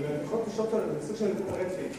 يبقى خط الشابتر السكشن اللي بتبقى لغايه فين؟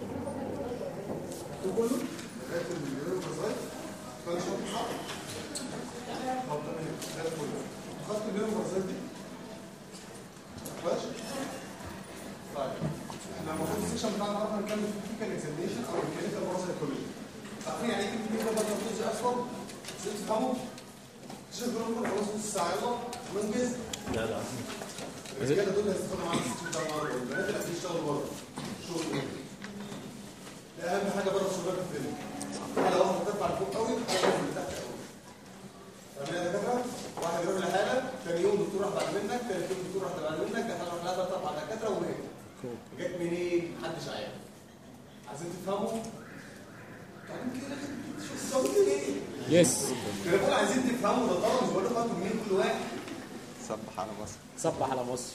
ده كله لغايه اليونيفرسال كان شابتر صح؟ طب تمام زي الفل خط اليونيفرسال دي ماشي؟ طيب احنا المفروض السكشن بتاعنا النهارده هنتكلم في الفيكال اكزامينشن او الكلينيكال باراسايكولوجي عارفين يعني ايه كلينيكال باراسايكولوجي اصلا؟ ازاي تفهموا؟ شوف دول خلاص نص ساعه يلا ننجز لا لا الرجاله دول هيستفادوا معانا في السكشن بتاع النهارده البنات اللي عايزين يشتغلوا بره شغل ايه؟ ده اهم حاجه بره الشغل في الفيلم حاجه واحده ترفع لفوق قوي حاجه واحده لتحت قوي تمام يا دكاتره واحد يروح لحاله ثاني يوم دكتور راح بعد منك ثالث يوم دكتور راح بعد منك دخل راح لها ثلاث اربع دكاتره ومات جت منين؟ محدش عارف عايزين تفهموا؟ يعني كده شو الصوت ايه؟ يس انا بقول عايزين تفهموا ده طبعا مش بقول لكم انتوا منين كل واحد صبح على مصر صبح على مصر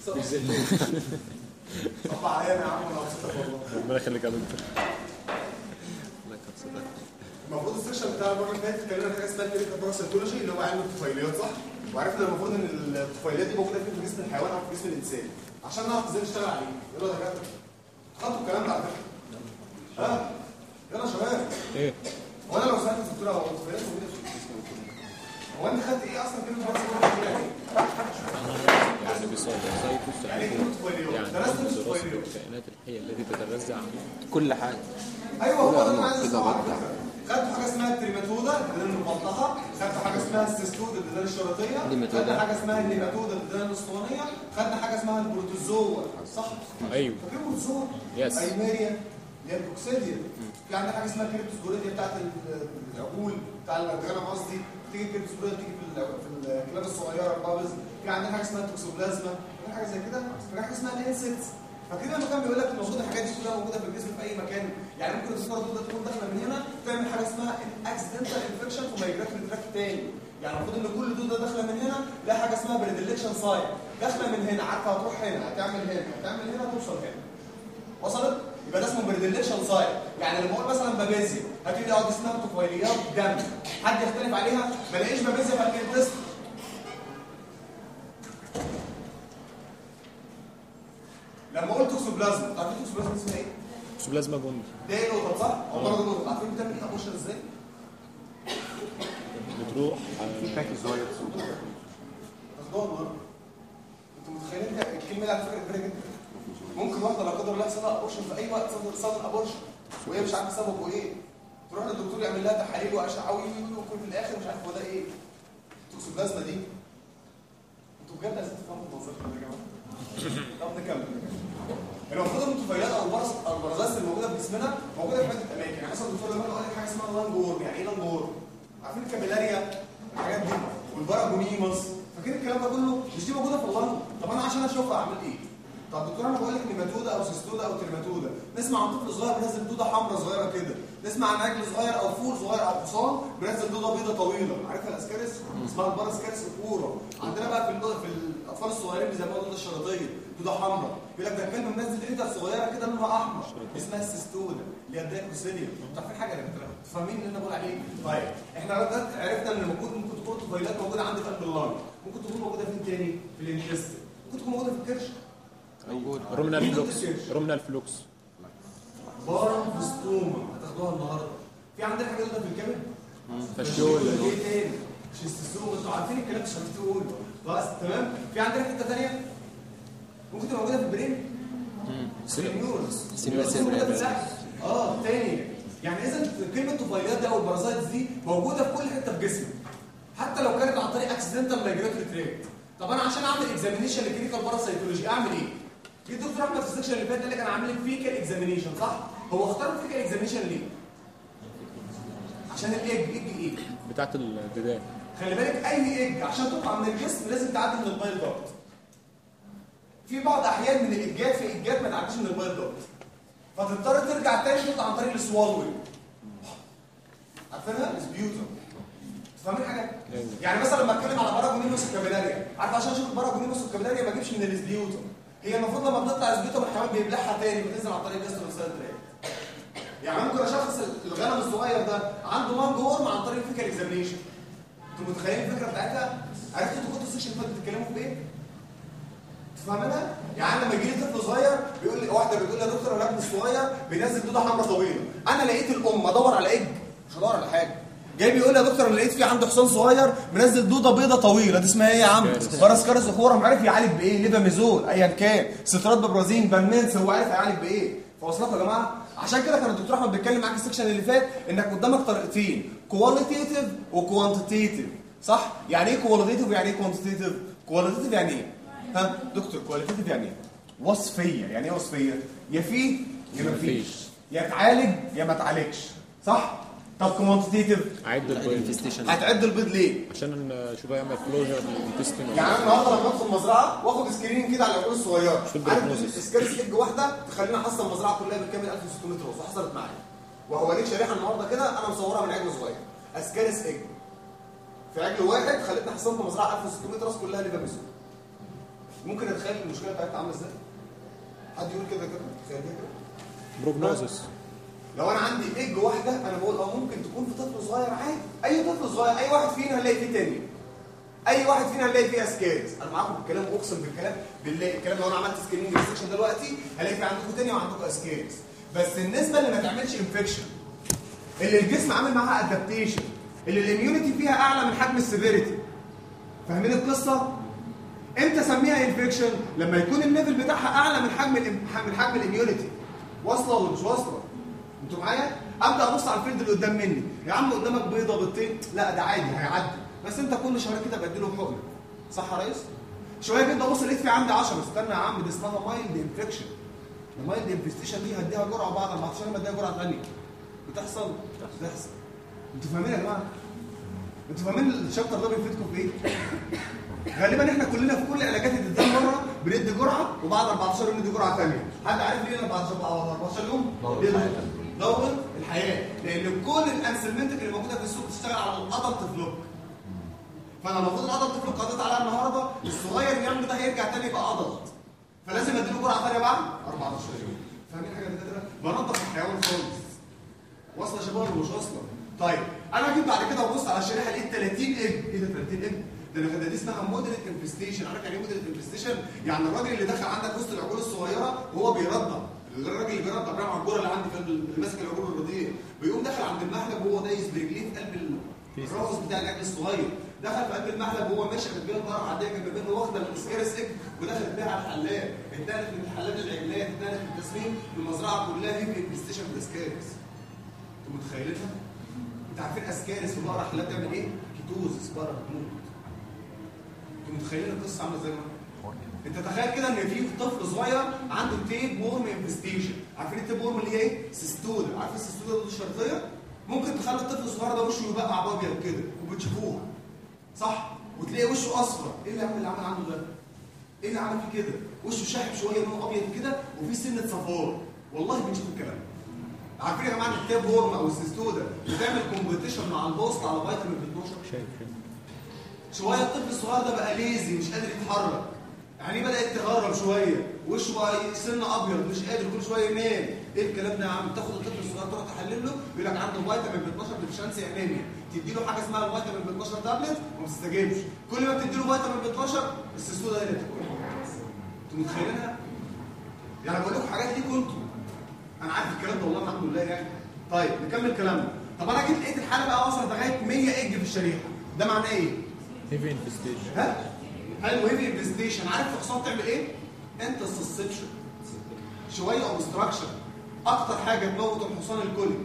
طب عليا يا عم انا مبسوط والله ربنا يخليك يا دكتور الله يكبر المفروض السكشن بتاع المره اللي فاتت اتكلمنا في حاجه اسمها كلينيكال باراسيتولوجي اللي هو علم الطفيليات صح؟ وعرفنا المفروض ان الطفيليات دي موجوده فين في جسم الحيوان او في جسم الانسان عشان نعرف ازاي نشتغل عليه يلا يا دكاتره خدتوا الكلام ده على فكره ها يلا يا شباب ايه هو انا لو سالت الدكتوره هو الطفيليات موجوده في جسم الانسان هو انت خدت ايه اصلا كلمه باراسيتولوجي يعني ايه؟ يعني بيسايتوس يعني ايه كلمه طفيليات؟ يعني درست دراسة الطفيليات الكائنات الحية التي تتغذى على كل حاجة ايوه هو ده لا، اللي انا عايز كده اسمعه على بدع. فكرة. خدتوا حاجه اسمها التريماتودا الديدان المبلطخه خدتوا حاجه اسمها السيستود الديدان الشريطيه نيماتودا. خدنا حاجه اسمها النيماتودا الديدان الاسطوانيه خدنا حاجه اسمها البروتوزوا صح ايوه فاكرين البروتوزوا يس. ايماريا اللي هي البوكسيديا في عندنا حاجه اسمها كريبتوسبوريديا بتاعت ال- العقول بتاع الغنم قصدي تيجي الكريبتوسبوريديا تيجي في ال- في الكلاب الصغيره البابز في عندنا حاجه اسمها التوكسوبلازما في حاجه زي كده في حاجه اسمها الانسيتس فاكرين لما كان بيقول لك المفروض الحاجات دي كلها موجوده في الجسم في اي مكان يعني ممكن الصوره دي تكون داخله من هنا تعمل حاجه اسمها اكسيدنتال انفكشن في مايجراتوري تراكت تاني يعني المفروض ان كل دوده داخله من هنا لها حاجه اسمها بريدلكشن سايت داخله من هنا عارفه هتروح هنا هتعمل هنا هتعمل هنا توصل هنا وصلت يبقى ده اسمه بريدلكشن سايت يعني لما اقول مثلا بابيزيا هتيجي اه دي اسمها طفيليات دم حد يختلف عليها ما الاقيش بابيزيا في الكيربريست لما قلت توكسوبلازما عارفين توكسوبلازما اسمها ايه؟ بلازما جند ده ايه نقطه صح؟ او برضه نقطه عارفين بتعمل ايه ابوشن ازاي؟ بتروح في باكيزويد تاخدوها النهارده انتوا متخيلين ده الكلمه دي على فكره كبيره جدا ممكن واحده لا قدر الله يحصل لها ابورشن في اي وقت صدر صدر ابورشن وهي مش عارفه سببه ايه تروح للدكتور يعمل لها تحاليل واشعه ويكون في الاخر مش عارف هو ده ايه التوكسوبلازما دي انتوا بجد عايزين تفهموا المنظر ده يا جماعه طب نكمل المفروض ان الطفيلات او البرص او البرازات اللي موجوده في جسمنا موجوده في عده اماكن يعني مثلا الدكتور لما قال لك حاجه اسمها لانج وورم يعني ايه لانج وورم؟ عارفين الكابيلاريا الحاجات دي والباراجونيموس فاكرين الكلام ده كله مش دي موجوده في اللنج طب انا عشان اشوفها اعمل ايه؟ طب دكتور انا بقول لك نيماتودا او سيستودا او تريماتودا نسمع عن طفل صغير بينزل دوده حمراء صغيره كده نسمع عن عجل صغير او فول صغير او حصان بينزل دوده بيضه طويله عارفها الاسكارس اسمها الباراسكارس فورا عندنا بقى في الدو- في الاطفال الصغيرين اللي زي ما قلنا الشريطيه دوده حمراء يقول لك ده الكلب منزل حتت صغيره كده لونها احمر اسمها السيستودا اللي هي الدايكوسيليا انتوا عارفين حاجه يا دكتور فاهمين اللي انا بقول عليه طيب احنا دلوقتي عرفنا ان موجود ممكن تكون طفيلات موجوده عندي في قلب اللنج ممكن تكون موجوده فين تاني في الانتستين ممكن تكون موجوده في الكرش موجود رومنال فلوكس رومنال فلوكس بارامبستوما هتاخدوها النهارده في عندنا حاجه قلنا في الكبد فشول ايه تاني شيستوسوما انتوا عارفين الكلام مش هتقول خلاص تمام في عندنا حته ثانيه ممكن تبقى موجوده في البرين سينيورز سينيورز. اه تاني يعني اذا كلمه طفيليات دي او البارازايتس دي موجوده في كل حته في جسمك حتى لو كانت عن طريق اكسيدنتال مايجريتوري تريت طب انا عشان اعمل اكزامينيشن لكلينيكال باراسايتولوجي اعمل ايه؟ في الدكتور احمد في السكشن اللي فات قال لك انا عامل لك فيكال اكزامينيشن صح؟ هو اختار الفيكال اكزامينيشن ليه؟ عشان الايج ايج ايه؟ بتاعت الديدان خلي بالك اي ايج عشان تطلع من الجسم لازم تعدي من البايل دكت في بعض احيان من الايجات في ايجات ما تعديش من البايل دكت فتضطر ترجع تاني تطلع عن طريق السوالوي عارفينها السبيوتم فاهمين حاجه يعني مثلا لما اتكلم على باراجونيموس الكابيلاريا عارف عشان اشوف الباراجونيموس الكابيلاريا ما اجيبش من السبيوتم هي المفروض لما بتطلع السبيوتم الحيوان بيبلعها تاني بتنزل عن طريق الجسم السيرتريت يعني ممكن اشخص الغنم الصغير ده عنده لانج وورم عن طريق الفيكال اكزامينيشن انتوا متخيلين الفكره بتاعتها عرفتوا انتوا كنتوا السيشن اللي فاتت بتتكلموا في ايه فاهمينها؟ يعني لما يجي لي طفل صغير بيقول لي واحده بتقول لي يا دكتور انا ابني الصغير بينزل دوده حمراء طويله انا لقيت الام ادور على ايج مش هدور على حاجه جاي بيقول لي يا دكتور انا لقيت في عنده حصان صغير منزل دوده بيضه طويله دي اسمها ايه يا عم؟ باراسكارس اخورم عارف يعالج بايه؟ ليفاميزول ايا كان سترات ببرازين بالمنس هو عارف هيعالج بايه؟ فوصلكم يا جماعه عشان كده كان الدكتور احمد بيتكلم معاك السكشن اللي فات انك قدامك طريقتين كواليتيتيف وكوانتيتيف صح؟ يعني ايه كواليتيتيف ويعني ايه كوانتيتيف؟ كواليتيتيف يعني ايه؟ ها دكتور كواليتيتيف يعني ايه؟ وصفيه يعني ايه وصفيه؟ يا فيه يا ما فيش يا تعالج يا ما تعالجش صح؟ طب كوانتيتيف عد البيض الانفستيشن هتعد البيض ليه؟ عشان شوف يعمل كلوجر للانتستين يعني انا النهارده لما ادخل مزرعه واخد سكرين كده على العقول الصغيره شوف عارف البروجنوزيس. سكرين ايج واحده تخليني احصل المزرعه كلها بالكامل 1600 راس وحصلت معايا وهو ليك شريحه النهارده كده انا مصورها من عجل صغير اسكارس ايج في عجل واحد خلتني حصلت مزرعه 1600 راس كلها ليفاميزون ممكن اتخيل المشكله بتاعتها عامله ازاي؟ حد يقول كده كده تخيل كده بروجنوزس لو انا عندي ايج واحده انا بقول اه ممكن تكون في طفل صغير عادي اي طفل صغير اي واحد فينا هنلاقي فيه تاني اي واحد فينا هنلاقي فيه اسكارس انا معاكم بالكلام اقسم بالكلام بالله الكلام لو انا عملت سكريننج سيكشن دلوقتي هلاقي في عندكم تاني وعندكم اسكارس بس النسبه اللي ما تعملش انفكشن اللي الجسم عامل معاها ادابتيشن اللي الاميونيتي فيها اعلى من حجم السيفيريتي فاهمين القصه امتى اسميها انفكشن لما يكون الليفل بتاعها اعلى من حجم الإم- من حجم الاميونيتي واصله ولا مش واصله انتوا معايا ابدا ابص على الفيلد اللي قدام مني يا عم قدامك بيضه بيضتين لا ده عادي هيعدي بس انت كل شهر كده بديله حقنه صح يا ريس شويه كده ابص لقيت في عندي 10 استنى يا عم دي اسمها مايلد انفكشن المايلد انفستيشن دي هديها جرعه بعد 14 يوم اديها جرعه ثانيه بتحصل بتحصل انتوا فاهمين يا جماعه انتوا فاهمين الشابتر ده بيفيدكم في ايه غالبا احنا كلنا في كل علاجات الدم مره بندي جرعه وبعد 14 يوم ندي جرعه ثانيه حد عارف ليه 14 بعد 14 يوم ليه ده؟ دور الحياه لان كل الانسلمنتك اللي موجوده في السوق بتشتغل على الادلت فلوك فانا المفروض الادلت فلوك قضيت عليها النهارده الصغير يعمل ده هيرجع تاني يبقى ادلت فلازم اديله جرعه ثانيه بعد 14 يوم فاهمين حاجه كده بنظف الحيوان خالص واصله يا شباب ولا مش واصله طيب انا جيت بعد كده وبص على الشريحه لقيت 30 اج ايه ده 30 اج ده انا دي اسمها مودريت انفستيشن عارف يعني ايه مودريت انفستيشن يعني الراجل اللي دخل عندك وسط العقول الصغيره وهو بيرضع الراجل اللي بيرضع بيعمل على الجوره اللي عندي في اللي ماسك العقول الرضيع بيقوم داخل عند المحلب وهو دايس برجليه في قلب ال- الراس بتاع العجل الصغير دخل في قلب المحلب وهو ماشي كانت جايه طرف عاديه كانت بينه واخده الاسكارس اج ودخلت بيها على الحلاق اتنقلت من الحلاق للعجلات اتنقلت من التسمين المزرعه كلها هيفي انفستيشن بالاسكارس انتوا متخيلينها؟ انتوا عارفين اسكارس في بقره حلال بتعمل ايه؟ كيتوزس بقره بتموت. انتوا متخيلين القصه عامله ازاي؟ انت تخيل كده ان في طفل صغير عنده تيب وورم انفستيشن، عارفين التيب وورم اللي هي ايه؟ سيستودا، عارفين السيستودا دي الشرطيه؟ ممكن تخلي الطفل الصغير ده وشه يبقع ابيض كده وبتشوفوها صح؟ وتلاقي وشه اصفر، ايه اللي عمل اللي عمل عنده ده؟ ايه اللي عمل فيه كده؟ وشه شاحب شويه لونه ابيض كده وفي سنه صفار، والله بنشوف الكلام ده. عارفين يا جماعه ان التاب هورم او السيستودا بتعمل كومبيتيشن مع البوست على فيتامين ب 12 شايف شايف. شويه الطفل الصغير ده بقى ليزي مش قادر يتحرك يعني بدات تغرب شويه وشه بقى سن ابيض مش قادر كل شويه ينام ايه الكلام ده يا عم تاخد الطفل الصغير تروح تحلل له يقول لك عنده فيتامين ب 12 ديفشنسي انيميا تدي له حاجه اسمها الفيتامين ب 12 تابلت وما بتستجيبش كل ما بتدي له فيتامين ب 12 السيستودا هي اللي بتكون انتوا متخيلينها؟ يعني بقول لكم حاجات ليكوا انتوا انا عارف الكلام ده والله الحمد لله يعني طيب نكمل كلامنا طب انا جيت لقيت الحاله بقى وصلت لغايه 100 اج في الشريحه ده معناه ايه؟ هيفي انفستيشن ها؟ حلو هيفي انفستيشن عارف الحصان تعمل ايه؟ انت سسبشن شويه اوبستراكشن اكتر حاجه تموت الحصان الكوليك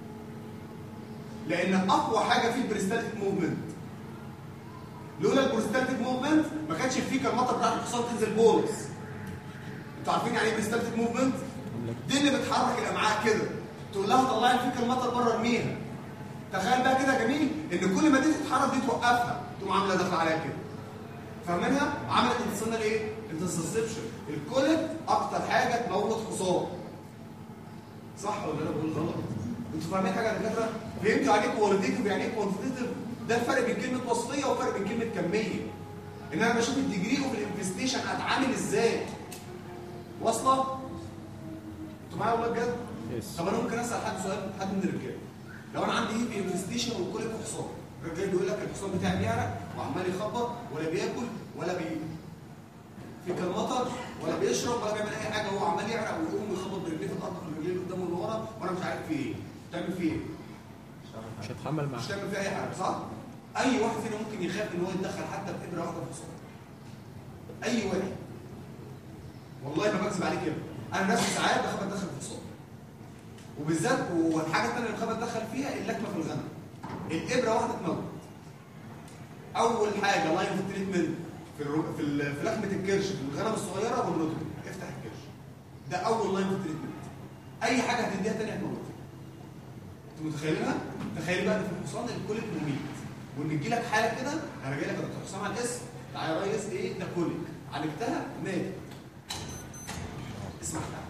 لان اقوى حاجه فيه البريستالتيك موفمنت لولا البريستالتيك موفمنت ما كانش الفيكا المطر بتاعت الحصان تنزل بولس انتوا عارفين يعني ايه بريستالتيك موفمنت؟ دي اللي بتحرك الامعاء كده تقول لها طلعي الفيكا المطر بره ارميها تخيل بقى كده يا جميل ان كل ما دي تتحرك دي توقفها تقوم عامله داخله عليها كده فاهمينها عملت انتصال ايه انترسبشن الكولت اكتر حاجه تموت حصان صح ولا انا بقول غلط انتوا فاهمين حاجه يا دكاتره فهمتوا يعني ايه كواليتيف يعني ايه كوانتيتيف ده الفرق بين كلمه وصفيه وفرق بين كلمه كميه ان انا بشوف الديجري اوف الانفستيشن اتعامل ازاي واصله انتوا معايا ولا بجد يس طب انا ممكن اسال حد سؤال حد من الرجاله لو انا عندي هيبي انفستيشن وكل حصان الراجل بيقول لك الحصان بتاعي بيعرق وعمال يخبط ولا بياكل ولا بي في كان مطر ولا بيشرب ولا بيعمل اي حاجه هو عمال يعرق ويقوم ويخبط برجليه في الارض في الرجلين اللي قدامه واللي ورا وانا مش عارف فيه ايه تعمل فيه ايه؟ مش هتحمل معاه مش تعمل فيه اي حاجه صح؟ اي واحد فينا ممكن يخاف ان هو يتدخل حتى بابره واحده في الصوت اي واحد والله ما بكذب عليك كده انا نفسي ساعات بخاف اتدخل في الصوت وبالذات والحاجه الثانيه اللي بخاف اتدخل فيها اللكمه في الغنم الابره واحده تموت اول حاجه لاين تريتمنت في الرو... في, ال... في لحمه الكرش في الغنم الصغيره والنطق افتح الكرش ده اول لاين تريتمنت اي حاجه هتديها ثانيه هتموتها انتوا متخيلينها؟ تخيل بقى ان في الحصان الكوليك مميت وان تجي لك حاله كده انا جاي لك يا دكتور حسام على الاسم تعالى يا ريس ايه ده كوليك عالجتها مات اسمع تعالى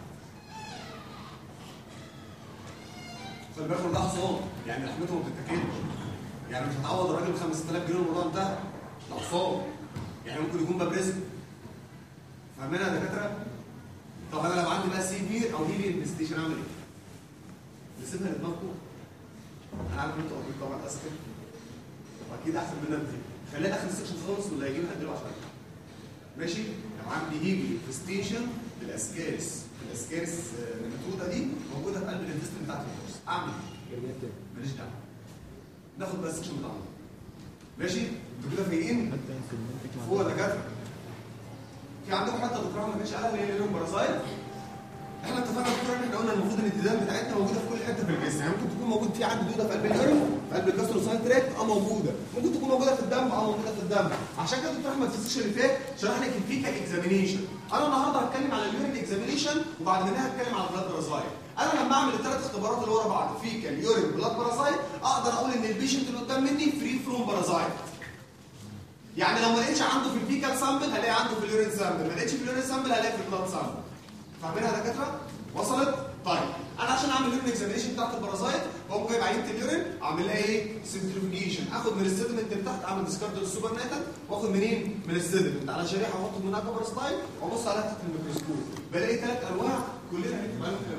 خلي بالك ده حصان يعني لحمته ما بتتاكلش يعني مش هتعوض الراجل ب 5000 جنيه الموضوع انتهى ده حصان يعني ممكن يكون باب رزق فاهمين يا دكاتره؟ طب انا لو عندي بقى سيفير او هيفي انفستيشن اعمل ايه؟ نسيبها لدماغكم انا عارف ان انتوا قريب طبعا اسف واكيد احسن مننا بكتير خلينا اخر السكشن خالص واللي هيجي لحد دلوقتي عشان ماشي لو عندي هيفي انفستيشن بالاسكارس الاسكارس الميثوده دي موجوده في قلب الانفستمنت بتاعت الكورس اعمل ايه؟ ماليش دعوه ناخد بقى السكشن بتاعنا ماشي انتوا كده فايقين فوق يا دكاتره في عندكم حته دكتور ما كانش قالها اللي هي لهم بارازايت احنا اتفقنا دكتور ان احنا قلنا المفروض ان الديدان بتاعتنا موجوده في كل حته في الجسم يعني ممكن تكون موجود في عندي دوده في قلب اليورين في قلب الجاستروساين تراكت اه موجوده ممكن تكون موجوده في الدم اه موجوده في الدم عشان كده دكتور احمد في السيشن اللي فات شرح لك الفيكال اكزامينيشن انا النهارده هتكلم على اليورين اكزامينيشن وبعد منها هتكلم على البلاد بارازايت انا لما اعمل الثلاث اختبارات اللي ورا بعض فيكال يورين بلاد بارازايت اقدر اقول ان البيشنت اللي قدام مني فري فروم بارازايت يعني لو ما لقيتش عنده في الفيكال سامبل هلاقي عنده في اليورين سامبل ما لقيتش في اليورين سامبل هلاقي في البلاد سامبل فاهمينها يا دكاتره وصلت طيب انا عشان اعمل اليورين اكزامينشن بتاعت البارازايت بقوم جايب عينه اليورين اعمل لها ايه سنترفيوجيشن اخد من السيدمنت اللي تحت اعمل ديسكارد للسوبر ناتال واخد منين من السيدمنت على شريحه واحط منها كبر سلايد وابص عليها تحت الميكروسكوب بلاقي ثلاث انواع كلنا هنكتب عليهم كده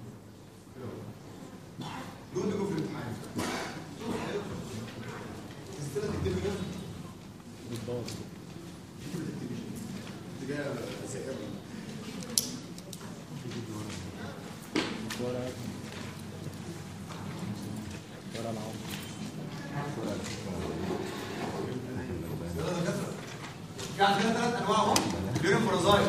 دول بيجوا في الامتحان استنى تكتب كده بالضبط انت جايه زائره ورا ورا العمر في عندنا ثلاث انواع اهو اليورين بارازايت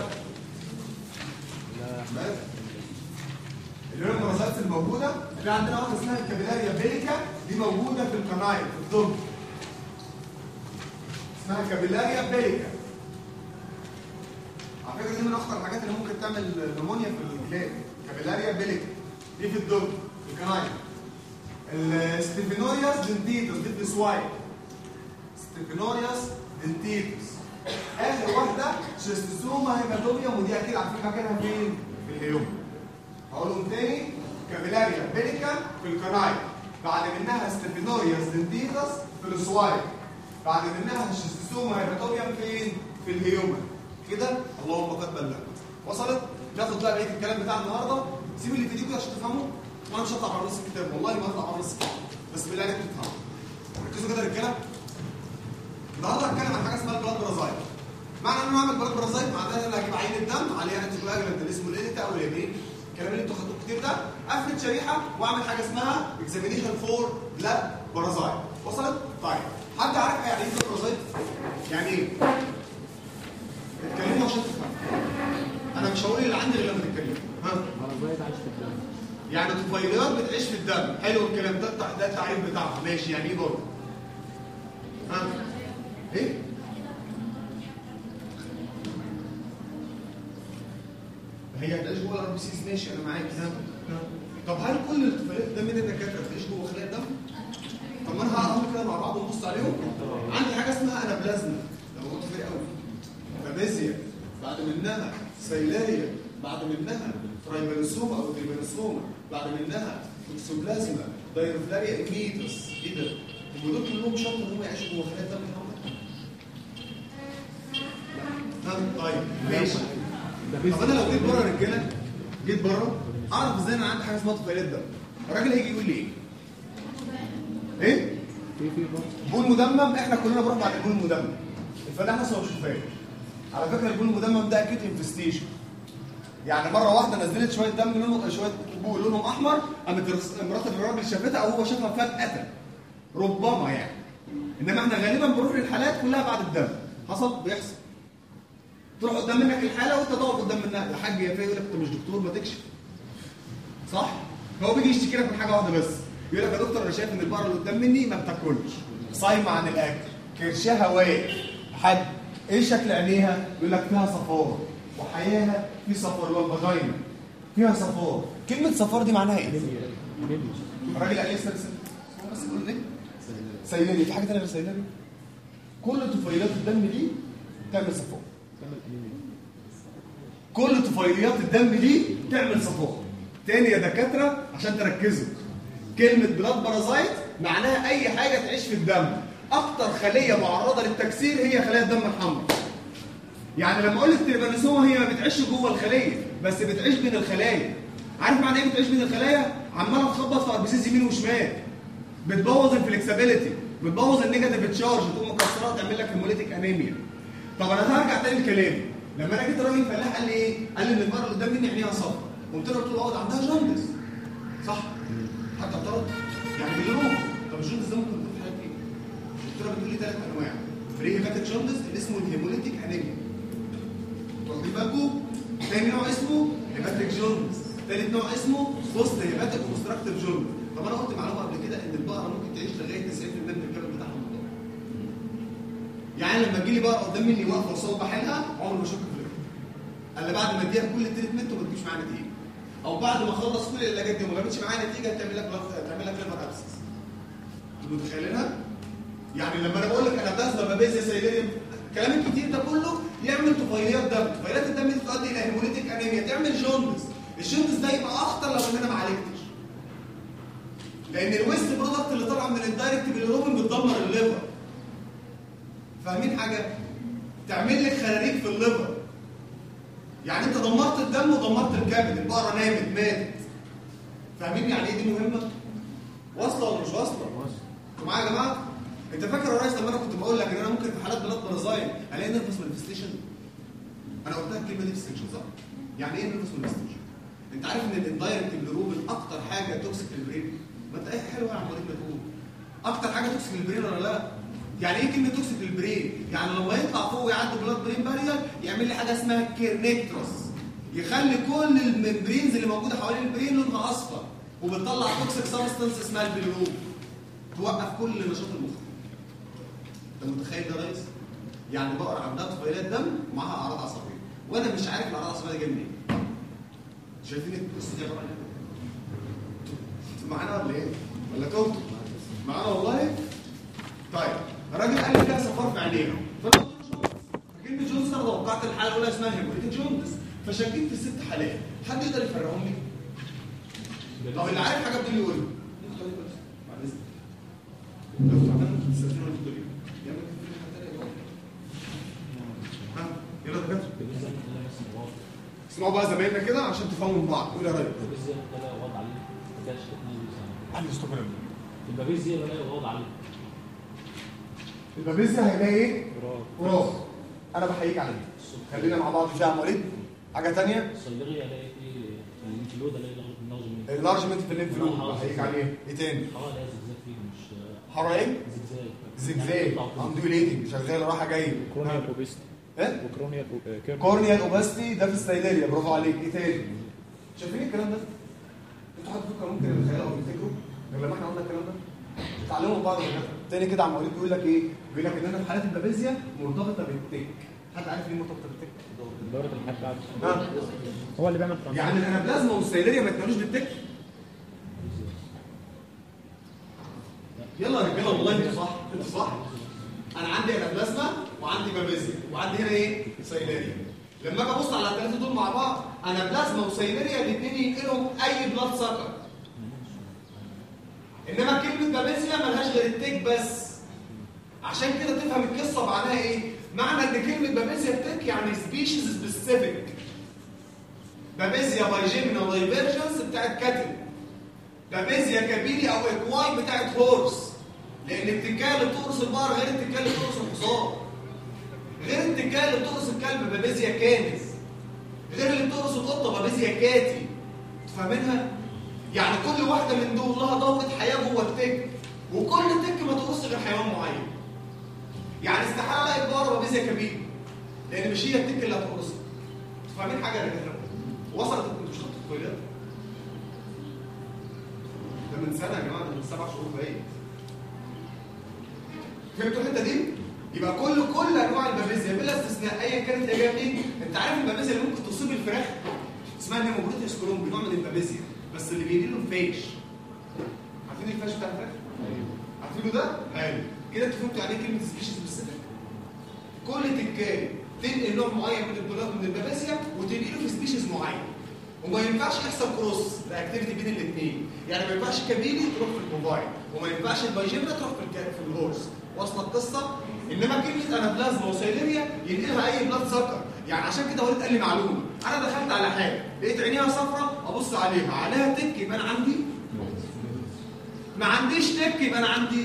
لا اليورين بارازايت الموجوده في عندنا واحده اسمها الكابيلاريا بيليكا دي موجوده في القنايل في الضب اسمها كابيلاريا بيليكا على فكره دي من اخطر الحاجات اللي ممكن تعمل نمونيا في الكلاب كابيلاريا بيليكا دي في الضب في القنايل الستيفينورياس دنتيتوس دي في السوايل ستيفينورياس دنتيتوس اخر واحده شيستوسوما هيماتوميوم ودي اكيد عارفين مكانها فين في الهيوم هقولهم تاني كابيلاريا بيليكا في القنايل بعد منها ستيفينورياس دنتيتوس في السوايل بعد منها شيستوسوما هيماتوميوم فين في الهيوم كده اللهم قد بلغت وصلت ناخد بقى بقيه الكلام بتاع النهارده سيب اللي في ايديكم عشان تفهموا وانا مش هطلع بره نص الكتاب والله ما هطلع بره نص الكتاب بس بالله عليكم تفهموا ركزوا كده يا رجاله النهارده هتكلم عن حاجه اسمها البلاد بارازايت معنى ان انا اعمل بلاد بارازايت معناها ان انا هجيب عين الدم عليها انتي كواجلانت اللي اسمه الاليتا او اليابين الكلام اللي انتوا خدتوه كتير ده افرد شريحه واعمل حاجه اسمها اكزامينيشن فور بلاد بارازايت وصلت؟ طيب حد عارف يعني ايه بلاد بارازايت؟ يعني ايه؟ اتكلموا عشان تفهموا انا مش هقول اللي عندي غير لما تتكلموا ها بارازايت عايش في الدم يعني طفيليات بتعيش في الدم حلو الكلام ده التع- ده التعريف بتاعها ماشي يعني ايه برضه ها ايه هي هتعيش جوه الار بي سيز ماشي انا معاك ها ها. طب هل كل الطفيليات ده من الدكاتره بتعيش جوه خلايا الدم طب ما انا هقعد كده مع بعض ونبص عليهم عندي حاجه اسمها انابلازما ده موجود كتير قوي فابيزيا بعد منها سيلاريا بعد منها ترايمينوسوما او تريمينوسوما بعد منها توكسوبلازما دايروفلاريا اميتوس ايه ده؟ هم دول كلهم شرط ان هم يعيشوا جوه خلايا الدم ها طيب ماشي طب انا لو جيت بره يا رجاله جيت بره اعرف ازاي انا عندي حاجه اسمها طفيلات دم الراجل هيجي يقول لي ايه؟ ايه؟ في في برضه بول مدمم احنا كلنا بنروح بعد البول المدمم الفلاح نفسه مش شفاف على فكره البول المدمم ده اكيد انفستيشن يعني مره واحده نزلت شويه دم لونه شويه بول لونهم احمر قامت الرس- مرات الراجل شافتها او هو شافها فجاه ربما يعني انما احنا غالبا بنروح للحالات كلها بعد الدم حصل بيحصل تروح قدام منك الحاله وانت تقف قدام منها يا حاج يا فيه يقول لك انت مش دكتور ما تكشف صح هو بيجي يشتكي لك من حاجه واحده بس يقول لك يا دكتور انا شايف ان البقره اللي قدام مني ما بتاكلش صايمه عن الاكل كرشها واقف حاج ايه شكل عينيها يقول لك فيها صفار وحياها في صفار اللي هو الفاجينا فيها صفار كلمه صفار دي معناها ايه الراجل قال لي استنى استنى هو بس يقول لي سيلاني في حاجه ثانيه غير سيلاني كل طفيلات الدم دي تعمل صفار كل طفيليات الدم دي تعمل صفار تاني يا دكاتره عشان تركزوا كلمه بلاد بارازايت معناها اي حاجه تعيش في الدم اكتر خليه معرضه للتكسير هي خلايا الدم الحمراء يعني لما اقول لك تريبانوسوما هي ما بتعيش جوه الخليه بس بتعيش بين الخلايا عارف معنى ايه بتعيش بين الخلايا عماله تخبط في اربسيس يمين وشمال بتبوظ الفلكسبيليتي بتبوظ النيجاتيف تشارج تقوم مكسرات تعمل لك هيموليتيك انيميا طب انا هرجع تاني لكلامي لما انا جيت الراجل فلاح قال لي ايه قال لي ان المره اللي قدام مني عينيها صفرا قلت له قلت له اه عندها جوندس صح حتى اعترض يعني بيقولوا طب الجوندس ده ممكن يكون في حاجات ايه قلت له بتقول لي ثلاث انواع بري هيباتيك جوندس اللي اسمه الهيموليتيك انيميا واخدين بالكم تاني نوع اسمه هيباتيك جوندس تالت نوع اسمه بوست هيباتيك اوبستراكتيف جوندس طب انا قلت معلومه قبل كده ان البقره ممكن تعيش لغايه 90% من الكبد بتاعها مضاد يعني لما تجي لي بقره قدام مني واقفه وصوب حالها عمري ما اشك في الكبد قال لي بعد ما اديها كل التريتمنت وما تجيبش معايا نتيجه او بعد ما اخلص كل العلاجات دي وما جابتش معايا نتيجه تعمل لك تعمل لك ليفر ابسس انتوا متخيلينها؟ يعني لما انا بقول لك انا بلازما بابيزيا سيليريوم الكلام الكتير ده كله يعمل طفيليات دم طفيليات الدم دي تؤدي الى هيموليتيك انيميا تعمل جوندس الجوندس ده يبقى اخطر لو ان انا ما عالجتش لان الويست برودكت اللي طالعه من الدايركت بالروبين بتدمر الليفر فاهمين حاجه تعمل لك خراريج في الليفر يعني انت دمرت الدم ودمرت الكبد البقره نامت ماتت فاهمين يعني ايه دي مهمه واصله ولا مش واصله انتوا معايا يا جماعه انت فاكر يا ريس لما انا كنت بقول لك ان انا ممكن في حالات بلاد بارازايت الاقي نيرفس مانيفستيشن انا قلتها الكلمه دي في السكشن صح يعني ايه نيرفس مانيفستيشن انت عارف ان الاندايركت بالروبين اكتر حاجه توكسيك للبرين ما انت اي حلوه يا عم وليد ما تقول اكتر حاجه توكسيك للبرين ولا لا يعني ايه كلمه توكسيك للبرين يعني لما يطلع فوق ويعدي بلاد برين بارير يعمل لي حاجه اسمها كيرنيكتروس يخلي كل الممبرينز اللي موجوده حوالين البرين لونها اصفر وبتطلع توكسيك سبستانس اسمها البيلروب توقف كل نشاط المخ انت متخيل ده يا ريس يعني بقرا عندها طفيلات دم ومعاها اعراض عصبيه وانا مش عارف الاعراض العصبيه دي جايه منين شايفين القصه دي عباره عن ايه انتوا معانا ولا ايه ولا كنتوا معانا والله طيب الراجل قال لي فيها صفار في عينيها فانا قلت له جوندس. فكلمه جوندس انا توقعت الحاله الاولى اسمها هيموليتيك جوندس فشكيت في الست حالات حد يقدر يفرقهم لي طب اللي عارف حاجه بدون يقول لي ممكن تقول لي بس بعد اذنك لو تعبان تستاذنوا ولا تقولوا لي يلا كده في حد تاني يقول. ها يلا يا دكاتره اسمعوا بقى زمايلنا كده عشان تفهموا من بعض قول يا راجل علي ستوب هنا البابيزيا بلاقي غاض عليه البابيزيا هيلاقي ايه؟ فراغ وراث انا بحييك على دي خلينا مع بعض فيها يا عم وليد حاجه ثانيه الصيدلية الاقي فيه الانفلود الاقي النظم منه اللارجمنت في الليمف نود بحييك عليه ايه تاني؟ حرارة الاقي زجزاج فيه مش حراره ايه؟ زجزاج زجزاج اندوليتنج شغال رايحه جايه كرونيال اوبيستي ايه؟ وكرونيال كيرن كورنيال اوباستي ده في السيليريا برافو عليك ايه تاني؟ شايفين الكلام ده؟ انتوا حد فيكم ممكن يتخيلوا او يفتكروا غير لما احنا قلنا الكلام ده؟ اتعلموا من بعض يا جماعه تاني كده عم وليد بيقول لك ايه؟ بيقول لك ان انا في حالات البابيزيا مرتبطه بالتك حد عارف ليه مرتبطه بالتك؟ دورة الحاد بعد ها؟ هو اللي بيعمل يعني الانابلازما والسيليريا ما يتنقلوش بالتك يلا يا رجاله والله انتوا صح انتوا صح انا عندي انابلازما وعندي بابيزيا وعندي هنا ايه سيليريا لما اجي ابص على الثلاثه دول مع بعض انابلازما وسيليريا الاثنين ينقلهم اي بلاد سكر انما كلمه بابيزيا ملهاش غير التك بس عشان كده تفهم القصه معناها ايه معنى ان كلمه بابيزيا التك يعني سبيشيز سبيسيفيك بابيزيا بايجيمينال دايفيرجنس بتاعت كاتل بابيزيا كابيلي او اكواي بتاعت هورس لان التكال اللي بتقرص البقر غير التكال اللي بتقرص الحصان غير التكال اللي بتقرص الكلب بابيزيا كانس غير اللي بتقرص القطه بابيزيا كاتي فاهمينها يعني كل واحده من دول لها دوره حياه جوه التك وكل تك ما تقرصش غير حيوان معين يعني استحاله الاقي بقره بابيزيا كبير لان مش هي التك اللي هتقرصها فاهمين حاجه يا دكاتره وصلت انتوا مش خدتوا الكليات ده من سنه يا جماعه ده من سبع شهور باين فهمتوا الحته دي؟ يبقى كل كل انواع البابيزيا بلا استثناء ايا كانت هي جايه منين؟ انت عارف البابيزيا اللي ممكن تصيب الفراخ اسمها نيموبروتيس كولومبي نوع من البابيزيا بس اللي بيجي له الفيش عارفين الفيش بتاع الفراخ؟ عارفينه ده؟ حلو كده انتوا فهمتوا يعني ايه كلمه سبيشيز سبيسيفيك؟ كل تكايه تنقل نوع معين من البلاد من البابيزيا وتنقله في سبيشيز معين وما ينفعش يحصل كروس الاكتيفيتي بين الاثنين يعني ما ينفعش كابيلي تروح في الموبايل وما ينفعش البايجيمنا تروح في الك- في الهورس واصله القصه انما كلمه انا بلازما وسيليريا ينقلها اي بلاد سكر يعني عشان كده وليد قال لي معلومه انا دخلت على حاجه لقيت عينيها صفراء ابص عليها عليها تك يبقى انا عندي ما عنديش تك يبقى انا عندي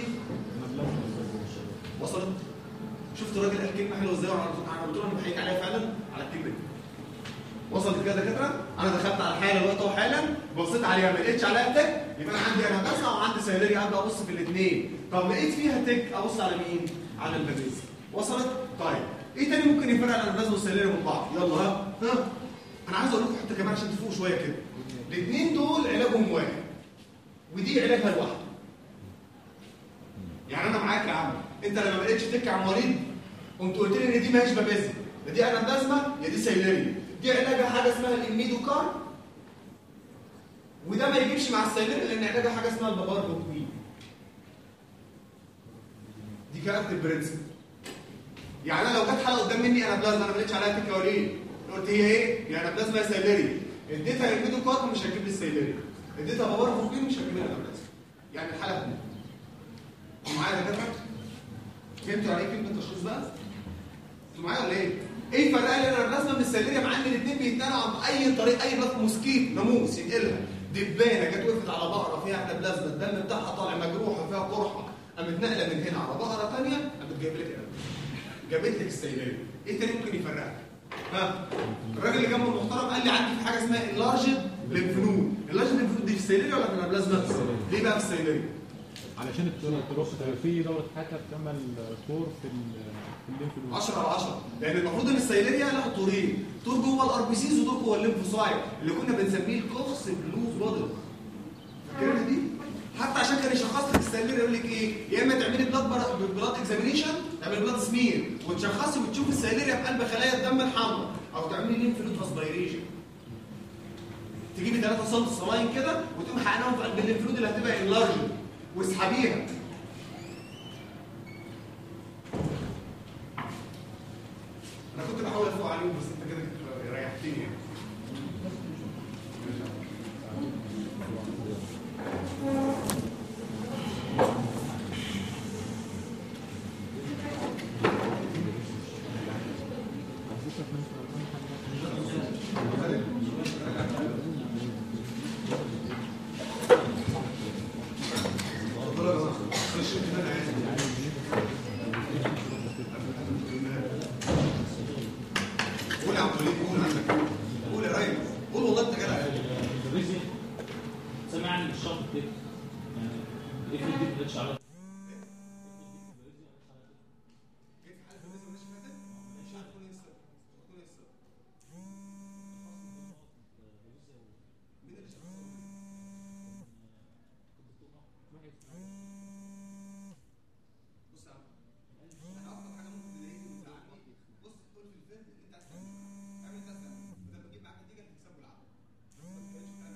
وصلت شفت الراجل قال كلمه حلوه ازاي وانا انا قلت له انا بحييك عليها فعلا على الكلمه دي وصلت كده يا دكاتره انا دخلت على الحاله دلوقتي وحالا بصيت عليها ما لقيتش عليها تك يبقى انا عندي انا بسمع وعندي سيلري ابدا ابص في الاثنين طب لقيت فيها تك ابص على مين على البابيز وصلت طيب ايه تاني ممكن يفرق الانباز والسيلري من بعض يلا ها ها انا عايز اقول لكم حته كمان عشان تفوقوا شويه كده الاثنين دول علاجهم واحد ودي علاجها لوحده يعني انا معاك يا عم انت لما ما لقيتش تك على المريض قمت قلت لي ان دي ماهيش بابيزي لا دي انابلازما يا دي سيلري دي علاجها حاجه اسمها الاميدوكار وده ما يجيبش مع السيلري لان علاجها حاجه اسمها البابار بوكوين دي كانت البرنسبل يعني انا لو جت حاله قدام مني انابلازما انا ما لقيتش عليها تك ولا ايه قلت هي ايه يا انابلازما يا سيلري اديتها الاميدوكار مش هتجيب لي السيلري اديتها بابار بوكوين مش هتجيب لي الانابلازما يعني الحاله اتنين معايا يا دكاتره فهمتوا يعني ايه كلمه تشخيص بقى انتوا معايا ولا ايه ايه الفرق بين الانابلازما من السيليريا مع ان الاثنين بيتنقلوا عن اي طريق اي بلاط موسكيت ناموس ينقلها دبانه جت وقفت على بقره فيها انابلازما الدم بتاعها طالع مجروحه فيها قرحه قامت نقله من هنا على بقره ثانيه قامت جايب لك انابلازما جابت لك السيليريا ايه تاني ممكن يفرقها ها الراجل اللي جنبه المحترم قال لي عندي في حاجه اسمها اللارجد ليمفنود اللارجد ليمفنود دي في السيليريا ولا في الانابلازما ليه بقى في السيليريا علشان التروح في دورة حتى بتعمل طور في ال- في الليمف نود 10 على 10 لان المفروض ان السيليريا لها طورين طور جوه الار بي سيز وطور جوه الليمفوسايت اللي كنا بنسميه الكوكس بلوز بودل فاكرها دي حتى عشان كان يشخص لك السيليريا يقول لك ايه يا اما تعملي بلاد بلاد اكزامينيشن تعملي بلاد سمير وتشخصي وتشوفي السيليريا في قلب خلايا الدم الحمراء او تعملي ليمف نود اسبيريشن تجيبي 3 سم صلاين كده وتقوم حقناهم في قلب الليمف نود اللي هتبقى انلارج واسحبيها انا كنت بحاول افوق عليهم بس انت كده كنت ريحتني يعني قول يا عم وليد قول عندك قول يا ريس قول والله انت جدع الريزي سامع عن الشرط كده يعني ايه في الديب بلاتش على بص يا عم انا اكتر حاجه ممكن تضايقني وتزعلني بص قول في الفيلم اللي انت عايز تعمله اعمل انت عايز تعمله ولما تجيب معاك نتيجه تكسبه العقل بس ما تبقاش فعلا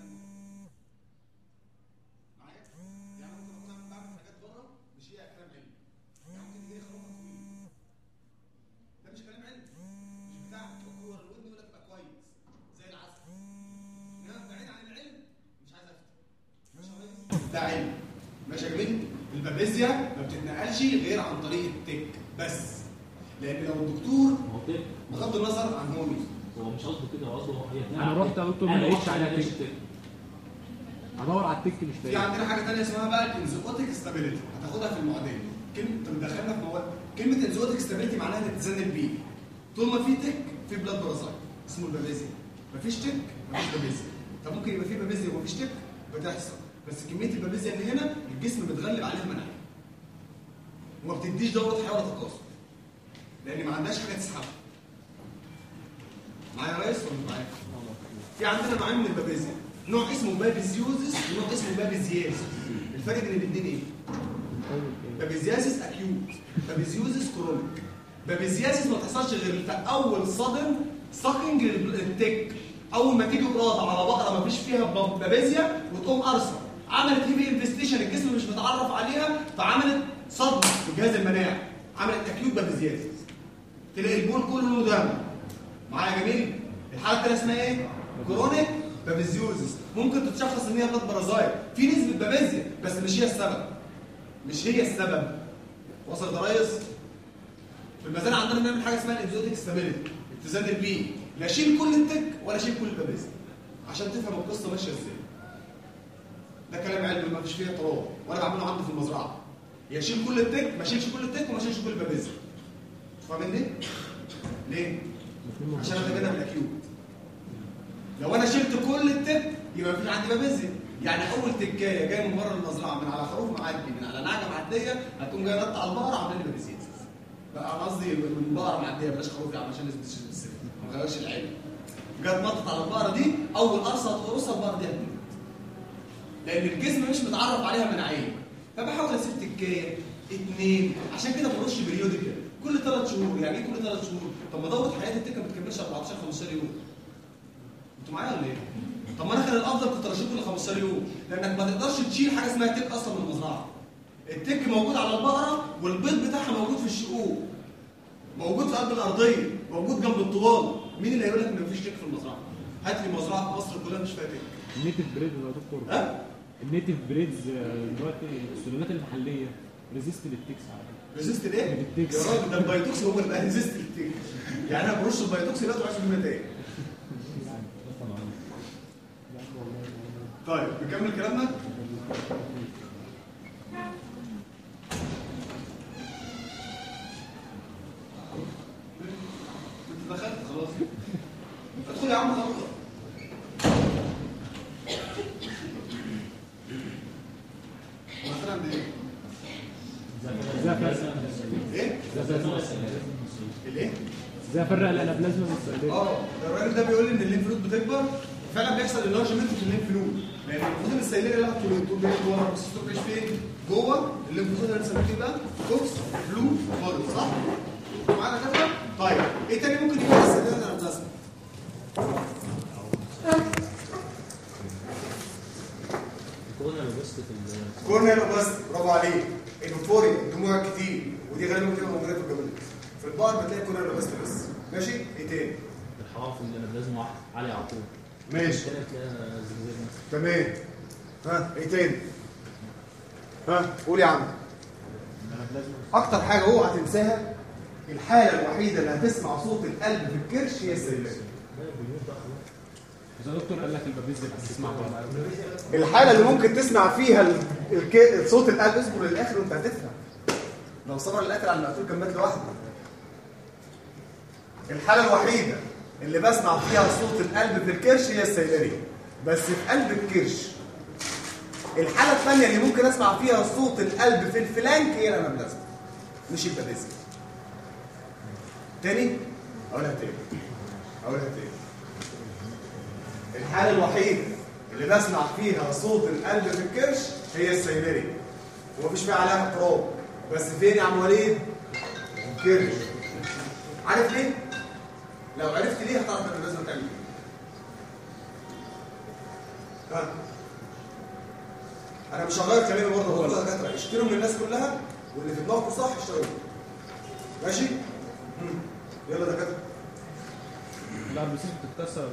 معايا يعني ممكن اكون عامل بعمل حاجات بره مش هي كلام علمي يعني ممكن يجي لي خروف طويل ده مش كلام علمي مش بتاع هو الودن يقول لك بقى كويس زي العسل انما بعيد عن العلم مش عايز افتي ماشي يا ريس ده علم ماشي يا جميل البابيزيا ما بتتنقلش غير عن طريق التك بس لان لو الدكتور هو كده بغض النظر عن هو مين هو مش قصده كده هو قصده هو هي أنا رحت يا دكتور ما لقيتش عليها تك. ادور على التك مش في لاقي عندنا حاجه ثانيه اسمها بقى الانزيوتيك ستابيليتي هتاخدها في المعادله كلمه انت مدخلنا في مواد كلمه انزوتيك ستابيليتي معناها الاتزان البيئي طول ما في تك في بلاد بارازايت اسمه البابيزيا مفيش تك مفيش بابيزيا طب ممكن يبقى في بابيزيا ومفيش تك بتحصل بس كميه البابيزيا اللي هنا الجسم متغلب عليها مناعه وما بتديش دوره حياه ولا تكاثر لان ما عندهاش حاجه تسحبها معايا يا ريس ولا مش معايا؟ في عندنا نوعين من البابيزيا نوع اسمه بابيزيوزس ونوع اسمه بابيزيازيس الفرق بين الاثنين ايه؟ بابيزيازيس اكيوت بابيزيوزس كرونيك بابيزيازيس ما تحصلش غير في اول صدم ساكنج للتك اول ما تيجي قراضه على بقره ما فيش فيها باب- بابيزيا وتقوم قرصه عملت هيفي انفستيشن الجسم مش متعرف عليها فعملت صدمه في الجهاز المناعي عملت اكيوت بابيزيازيس تلاقي البول كله دم معايا يا جميل الحاله الثانيه اسمها ايه كرونيك بابيزيوزس ممكن تتشخص ان هي بلاد بارازايت في نسبه بابيزيا بس مش هي السبب مش هي السبب وصل يا ريس في الميزان عندنا بنعمل حاجه اسمها الانزوتيك ستابيليتي اتزان البيئي لا اشيل كل التك ولا اشيل كل البابيزيا عشان تفهم القصه ماشيه ازاي ده كلام علمي ما فيش فيه اضطراب وانا بعمله عندي في المزرعه يا اشيل كل التك ما اشيلش كل التك وما اشيلش كل البابيزيا فاهمني ليه عشان اتجنب الاكيوت لو انا شلت كل التك يبقى مفيش عندي بابيزيا يعني اول تكايه جايه من بره المزرعه من على خروف معدي من على نعجه معديه هتقوم جايه نط على البقره عامله لي بابيزيا بقى انا قصدي من بقره معديه بلاش خروف يعني عشان نثبت السن ما غيرش العلم جت نطت على البقره دي اول قرصه هتقرصها البقره دي هتموت لان الجسم مش متعرف عليها مناعيا فبحاول اسيب تكايه اتنين عشان كده برش بريوديكال كل ثلاث شهور يعني ايه كل ثلاث شهور طب ما دوره حياه التكه ما بتكملش 14 15 يوم انتوا معايا ولا ايه؟ طب ما انا كان الافضل كنت ارشد كل 15 يوم لانك ما تقدرش تشيل حاجه اسمها تك اصلا من المزرعه التك موجود على البقره والبيض بتاعها موجود في الشقوق موجود في قلب الارضيه موجود جنب الطوال مين اللي هيقول لك ان مفيش تك في المزرعه هات لي مزرعه في مصر كلها مش فيها تك النيتف بريد يا دكتور ها النيتف بريدز آه، دلوقتي السلالات المحليه ريزيست للتكس عادي ريزيست ايه؟ للتكس. يا راجل ده البيتوكس هو اللي بقى ريزيست للتك يعني انا برش البيتوكس دلوقتي وعايش في تاني طيب نكمل كلامنا انت دخلت خلاص ادخل يا عم خلاص مثلا عند ايه؟ ازاي افرق ايه؟ الايه؟ ازاي افرق الانابلازما من السيلات اه ده الراجل ده بيقول لي ان الليمف نود بتكبر فعلا بيحصل انلارجمنت في الليمف نود لان المفروض ان السيلين اللي هتقول تقول بيعيش جوه بس الصوت بيعيش فين؟ جوه الليمف نود اللي بنسميه ايه بقى؟ كوكس بلو فولو صح؟ معانا كده؟ طيب ايه تاني ممكن يكون السيلين اللي بنسميه؟ كورونا لبست في ال- كورنيال اوباست برافو عليك النوتوريا الدموع كتير ودي غالبا بتبقى موجوده في الجبل في البقر بتلاقي كورنيال اوباست بس ماشي ايه تاني؟ الحراره في الانابلازم واحد عالي على طول ماشي كده تلاقيها زلزال مثلا تمام ها ايه تاني؟ ها قول يا عم اكتر حاجه اوعى تنساها الحاله الوحيده اللي هتسمع صوت القلب في الكرش هي السيلان اذا دكتور قال لك البابيز ده بتسمع طبعا الحاله اللي ممكن تسمع فيها ال- الك- صوت القلب اصبر للاخر وانت هتفهم لو صبر للاخر على المقتول كان مات لوحده الحاله الوحيده اللي بسمع فيها صوت القلب في الكرش هي السيلانيه بس في قلب الكرش الحاله الثانيه اللي ممكن اسمع فيها صوت القلب في الفلانك هي الانابلازم مش البابيزم تاني اقولها تاني اقولها تاني الحالة الوحيدة اللي بسمع فيها صوت القلب في الكرش هي السيلري ومفيش فيها عليها اضطراب بس فين يا عم وليد؟ الكرش عارف ليه؟ لو عرفت ليه هتعرف ان لازم تعمل ايه ها انا مش هغير كلامي برضه بقول لك اشتروا من الناس كلها واللي في دماغكم صح اشتروا ماشي؟ مم. يلا دكاتره الاربسيس بتتكسر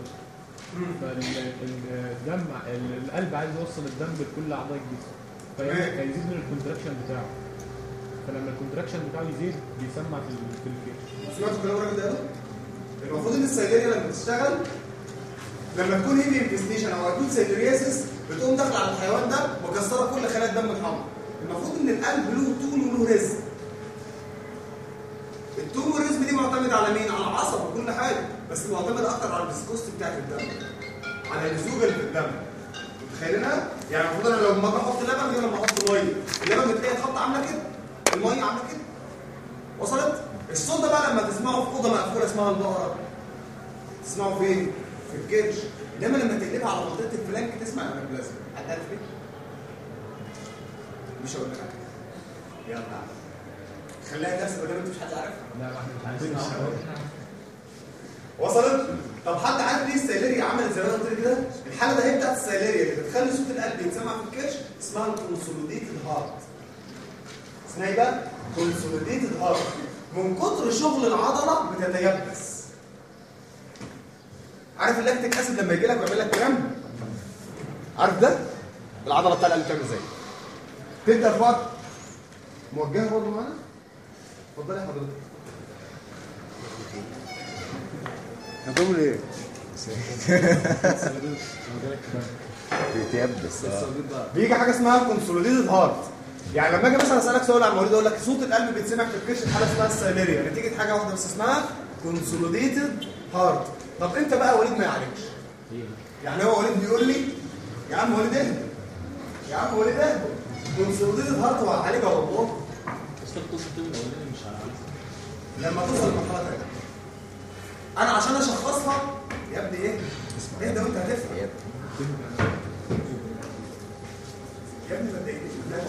فالدم القلب عايز يوصل الدم لكل اعضاء الجسم في- تمام. فيزيد من الكونتراكشن بتاعه فلما الكونتراكشن بتاعه يزيد بيسمع في ال- في الكرش سمعتوا كلام الراجل ده؟ المفروض ان السيليريا لما بتشتغل لما تكون هيفي انفستيشن او اكوت سيليرياسيس بتقوم داخله على الحيوان ده مكسره كل خلايا الدم الحمراء المفروض ان القلب له طول وله رزق على مين على العصب وكل حاجه بس معتمد اكتر على الفيسكوستي بتاعت الدم على اللزوجه اللي في الدم متخيلينها يعني المفروض انا لو ما احط لبن غير لما احط ميه اللبن بتلاقي تحط عامله كده الميه عامله كده وصلت الصوت ده بقى لما تسمعه في اوضه مقفوله اسمها البقره تسمعه فين في الكرش انما لما تقلبها على منطقه الفلانك تسمع الانابلازم حد عارف ليه مش هقول لك عليها. يلا خليها نفس قدام انت مش حد عارفها لا ما احنا مش عايزين نعرف. وصلت طب حد عارف ليه السيليريا عملت زي ما انا قلت لك كده الحاله ده هي بتاعت السيليريا اللي بتخلي صوت القلب يتسمع في الكرش اسمها الكونسوليديتد هارت اسمها ايه بقى كونسوليديتد هارت من كتر شغل العضله بتتيبس عارف اللاكتيك اسيد لما يجي لك ويعمل لك كلام عارف ده العضله بتاع القلب بتعمل ازاي تبدا في وقت موجهه برضه معانا اتفضلي يا حضرتك هتقول ايه؟ بيتيبس اه بيجي حاجه اسمها كونسوليديتد هارت يعني لما اجي مثلا اسالك سؤال عن المواليد اقول لك صوت القلب بيتسمع في الكرش في حاله اسمها السيليريا نتيجه حاجه واحده بس اسمها كونسوليديتد هارت طب انت بقى وليد ما يعالجش يعني هو وليد بيقول لي يا عم وليد اهدى يا عم وليد اهدى كونسوليديتد هارت هو هعالجها والله بس القصه الترم الاولاني مش عارف لما توصل للمرحله دي انا عشان اشخصها يا ابني ايه اهدى وانت هتفهم يا ابني ما تضايقنيش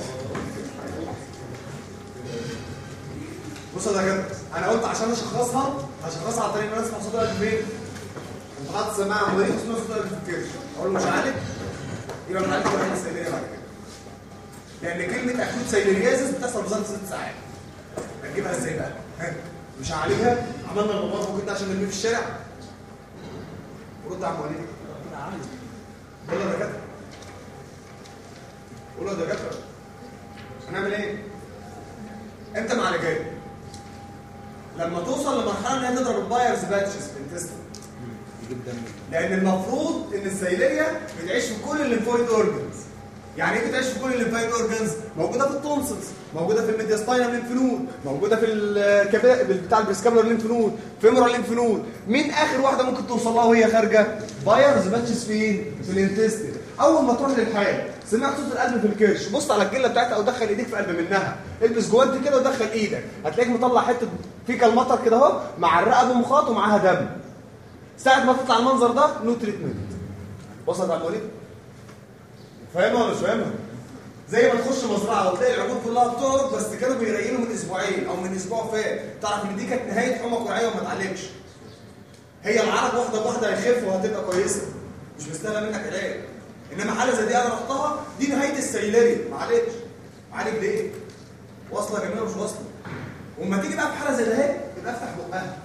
بص يا دكاتره انا قلت عشان اشخصها هشخصها عن طريق ان انا اسمع صوت القلب فين؟ انت حاطط سماعه مريض اسمه صوت القلب في الكرش اقول له مش عالج يبقى مش عالج ولا سيليريا بعد كده لان كلمه اكوت سيليريازيس بتحصل في ظرف ست ساعات هتجيبها ازاي بقى؟ ها؟ مش هعالجها عملنا الممر وكده عشان نرميه في الشارع ورد يا عم وليد قول له يا دكاتره قول له يا دكاتره هنعمل ايه؟ امتى معالجات؟ لما توصل لمرحله ان هي تضرب البايرز باتشز في الانتستين لان المفروض ان السيليريا بتعيش في كل الليمفويد اورجنز يعني ايه بتعيش في كل الليمفويد اورجنز موجوده في التونسلز موجوده في الميدياستاينال ليمف نود موجوده في الكبا بتاع البريسكابولار ليمف نود فيمورال ليمف نود مين اخر واحده ممكن توصل لها وهي خارجه بايرز باتشز فين في الانتستين اول ما تروح للحال سمعت صوت القلب في الكرش بص على الجله بتاعتها او دخل ايديك في قلب منها البس جوانتي كده ودخل ايدك هتلاقيك مطلع حته فيكال مطر كده اهو مع الرقبه مخاط ومعاها دم ساعه ما تطلع المنظر ده نو تريتمنت وصلت على المولد فاهمها ولا مش فاهمها زي ما تخش مزرعه وتلاقي العجول كلها بتقعد بس كانوا بيريلوا من اسبوعين او من اسبوع فات تعرف ان دي كانت نهايه حمى قرعيه وما اتعالجش هي العرق واحده بواحده هيخف وهتبقى كويسه مش مستاهله منك علاج انما حاله زي دي انا رحتها دي نهايه السيلري معلش عالج ليه واصله يا جماعه مش واصله وما تيجي بقى في حاله زي ده اهي يبقى افتح بقها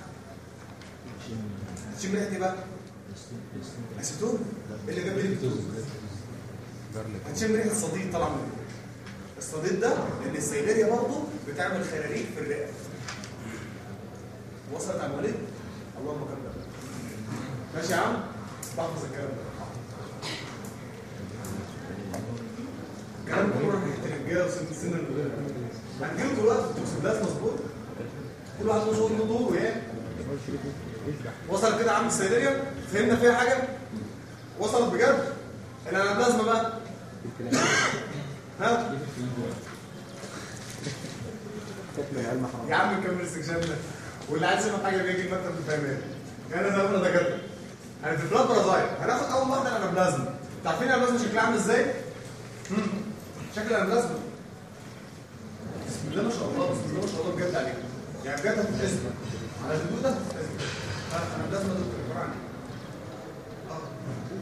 تشم ريحه ايه بقى اسيتون اللي جاب لي هتشم ريحه الصديد طالعه من الصديد ده لان السيلريا برضه بتعمل خراريج في الرئه وصلت على الوليد اللهم كمل ماشي يا عم بحفظ الكلام ده الكلام كله راح يحتاج الرجاله وسن السن اللي هنجيله دلوقتي التوكسيدات مظبوط كل واحد له شغل له دوره يعني وصل كده عم السيلريا فهمنا فيها حاجه وصلت بجد الانابلازما بقى ها يا عم نكمل استكشافنا واللي عايز يفهم حاجه بيجي المكتب الفهمان انا زي ما انا دكاتره انا في البلاد برازايل هناخد اول واحده الانابلازما عارفين الانابلازما شكلها عامل ازاي؟ مم. شكل الانابلازما بسم الله ما شاء الله بسم الله ما شاء الله بجد عليك يعني بجد هتتحسب على الجدودة هتتحسب الانابلازما دول عباره عن ايه؟ اه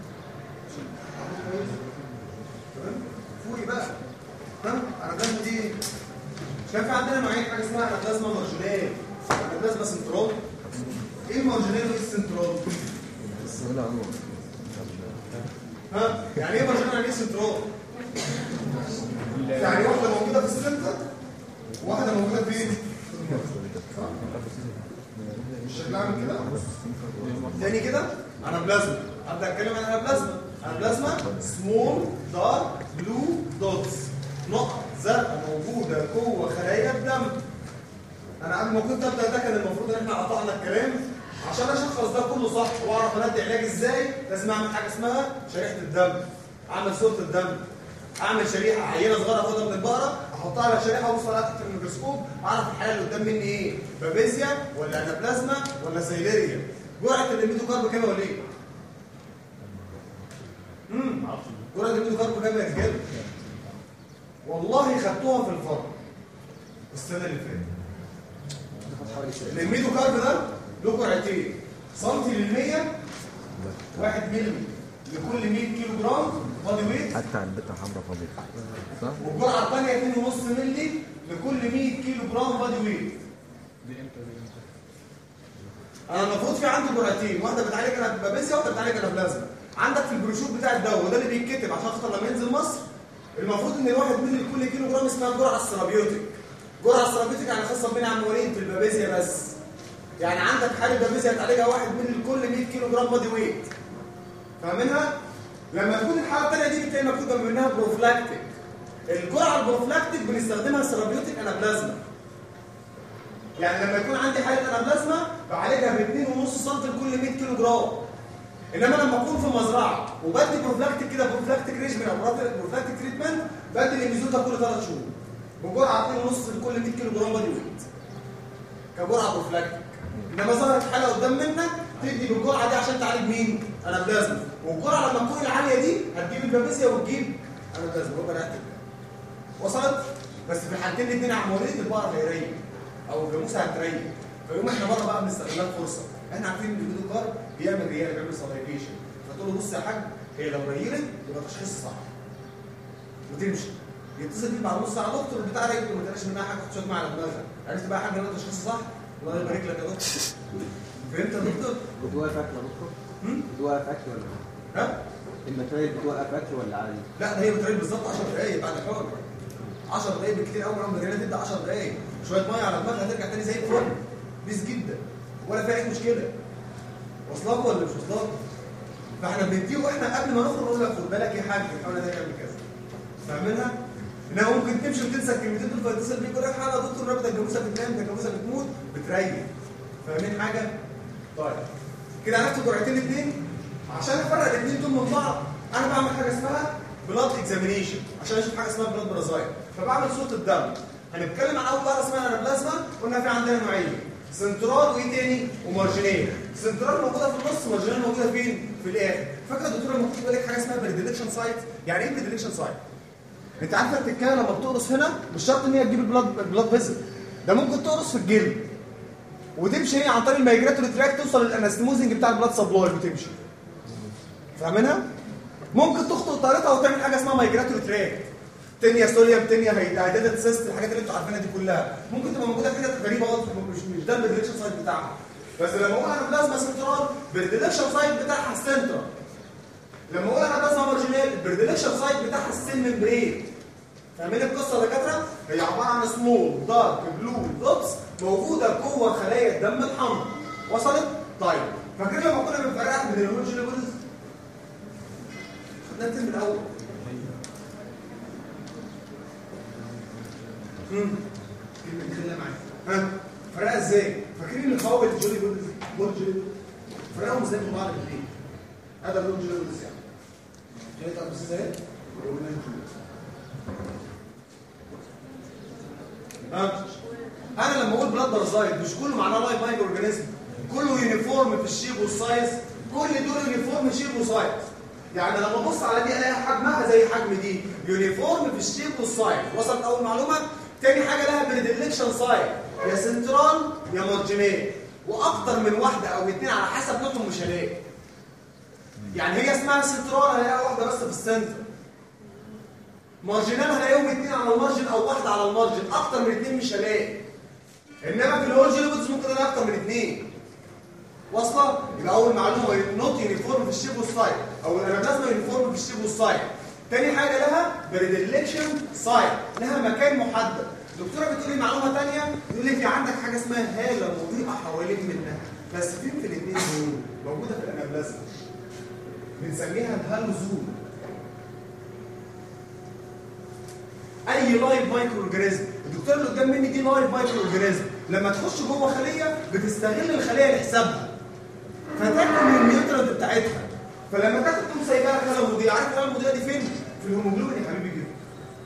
كويس تمام فوقي بقى ها الانابلازما دي كان في عندنا نوعين حاجه اسمها انابلازما مارجنال انابلازما سنترال ايه المارجنال وايه السنترال؟ ها يعني ايه مارجنال يعني ايه سنترال؟ يعني واحده موجوده في السنتر وواحده موجوده فين؟ مش شكلها عامل كده؟ تاني كده انابلازما ابدا اتكلم عن انابلازما انابلازما سمول دارك بلو دوتس نقط زرقاء موجوده جوه خلايا الدم انا قبل ما كنت ابدا ده كان المفروض ان احنا قطعنا الكلام عشان اشخص ده كله صح واعرف اندي علاج ازاي لازم اعمل حاجه اسمها شريحه الدم اعمل صوره الدم اعمل شريحه عينه صغيره اخدها من البقره احطها على شريحه وابص عليها تحت الميكروسكوب اعرف الحاله اللي قدام مني ايه بابيزيا ولا انابلازما ولا سيليريا جرعه الميدوكارب كام ولا ايه؟ امم معرفش جرعه الميدوكارب كام يا رجاله؟ والله خدتوها في الفرق السنه اللي فاتت الميدوكارب ده له جرعتين سنتي للمية واحد ملي لكل 100 كيلو جرام بادي ويت حتى علبتها حمرا فضيحة صح؟ والجرعه الثانيه 2.5 ملي لكل 100 كيلو جرام بادي ويت دي امتى دي امتى انا المفروض في عندي جرعتين واحده بتعالج انا بابيزيا واحده بتعالج انا بلازما عندك في البروشور بتاع الدواء وده اللي بيتكتب عشان خاطر لما ينزل مصر المفروض ان الواحد ملي لكل كيلو جرام اسمها الجرعه السيرابيوتيك الجرعه السيرابيوتيك يعني خاصه بين عم وليد في البابيزيا بس يعني عندك حاله بابيزيا هتعالجها واحد ملي لكل 100 كيلو جرام بادي ويت فاهمينها لما تكون الحاله الثانيه دي بتلاقي مكتوب جنب منها بروفلاكتيك الجرعه البروفلاكتيك بنستخدمها سيرابيوتيك انابلازما يعني لما يكون عندي حاله انابلازما بعالجها ب 2.5 سم لكل 100 كيلو جرام انما لما اكون في مزرعه وبدي بروفلاكتيك كده بروفلاكتيك ريجمنت او بروفلاكتيك تريتمنت بدي الاميزوتا كل 3 شهور بجرعه 2.5 لكل 100 كيلو جرام بادي ويت كجرعه بروفلاكتيك انما ظهرت حاله قدام منك تدي بالجرعه دي عشان تعالج مين؟ انابلازما والجرعه لما تكون العاليه دي هتجيب البابيسيا وتجيب انابلازما ويبقى ريحه وصلت بس في الحالتين الاثنين عموليه البقره هيريح او الجاموسه هتريح فيقوم احنا بره بقى بنستغلها فرصه احنا عارفين ان الفيديو كار بيعمل ريال بيعمل سلايفيشن فتقول له بص يا حاج هي لو ريلت يبقى تشخيص صح وتمشي يتصل بيك بعد نص ساعه دكتور بتاع ريت وما تلاقيش منها حاجه تحط شويه على دماغها عرفت بقى يا حاج ان ده تشخيص صح الله يبارك لك يا دكتور فهمت يا دكتور؟ بتوقف اكل يا دكتور؟ هم؟ بتوقف اكل ولا لا؟ ها؟ الماتيريال بتوقف اكل ولا عادي؟ لا ده هي بتريد بالظبط 10 دقايق بعد الحوار 10 دقايق بالكتير قوي لما الجنيه تبدا 10 دقايق شويه ميه على دماغها ترجع تاني زي الفل بيس جدا ولا فيها اي مشكله واصلاك ولا مش واصلاك فاحنا بنديه واحنا قبل ما نخرج نقول لك خد بالك يا حاج الحوار ده يعمل كذا فاهمينها؟ انها ممكن تمشي وتنسى الكلمتين دول فيتصل بيك يقول لك حاجه يا دكتور رابط الجاموسه بتنام ده الجاموسه بتموت بتريح فاهمين حاجه؟ طيب كده عرفت جرعتين الاثنين عشان افرق الاثنين دول من بعض انا بعمل حاجه اسمها بلاد اكزامينيشن عشان اشوف حاجه اسمها بلاد برازايت فبعمل صوره الدم هنتكلم عن اول واحده اسمها انابلازما قلنا في عندنا نوعين سنترال وايه تاني ومارجينال سنترال موجوده في النص مارجينال موجوده فين في الاخر فاكره الدكتور لما كنت بقول لك حاجه اسمها بريدلكشن سايت يعني ايه بريدلكشن سايت انت عارفه التكايه لما بتقرص هنا مش شرط ان هي تجيب البلاد البلاد فيزل ده ممكن تقرص في الجلد وتمشي هي عن طريق المايجراتوري تراك توصل للانستموزنج بتاع البلاد سبلاي وتمشي فاهمينها ممكن تخطئ طريقها وتعمل حاجه اسمها مايجراتوري تراك تنيا سوليوم تنيا هيداتا سيست الحاجات اللي انتوا عارفينها دي كلها ممكن تبقى موجوده في حتت غريبه خالص مش مش ده البريدكشن سايت بتاعها بس لما اقول انا بلازما سنترال البريدكشن سايت بتاعها السنترال لما اقول انا بلازما مارجينال البريدكشن سايت بتاعها السن ممبرين فاهمين القصه يا دكاتره هي عباره عن سمول دارك بلو دوتس موجوده جوه خلايا الدم الحمراء وصلت طيب فاكرين لما كنا بنفرق بين الهوموجينيبلز خدناها الترم الاول امم كلمه خليها معايا ها فرقها ازاي فاكرين الخوابط الجولي بولز بولز فرقهم ازاي من بعض الاثنين هذا اللون جولي بولز يعني جاي تعرف ازاي وقلنا ها انا لما اقول بلاد بارازايت مش كله معناه لايف مايكرو اورجانيزم كله يونيفورم في الشيب والسايز كل دول يونيفورم شيب وسايز يعني لما ابص على دي الاقي حجمها زي حجم دي يونيفورم في الشيب والسايز وصلت اول معلومه تاني حاجه لها بريدلكشن سايد يا سنترال يا مارجينال واكتر من واحده او اثنين على حسب نوعهم مش هلاقي يعني هي اسمها سنترال هلاقي واحده بس في السنتر مارجينال هلاقيهم اثنين على المارجن او واحده على المارجن اكتر من اثنين مش هلاقي انما في الهولجينوبتس ممكن الاقي اكتر من اثنين واصله يبقى اول معلومه نوت يونيفورم في الشيب والسايد او الانابلازما يونيفورم في الشيب والسايد تاني حاجه لها بريدلكشن سايد لها مكان محدد الدكتوره بتقول لي معلومه ثانيه تقول لي في عندك حاجه اسمها هاله مضيئه حوالين منها بس فين في الاثنين دول موجوده في الانابلازما بنسميها الهالوزون اي لايف مايكرو اورجانيزم الدكتور اللي قدام مني دي لايف مايكرو اورجانيزم لما تخش جوه خليه بتستغل الخليه لحسابها فتاكل من النيوترنت بتاعتها فلما تاكل تقوم سايبها لك خلايا مضيئه عارف الخلايا المضيئه دي فين؟ في الهيموجلوبين يا حبيبي كده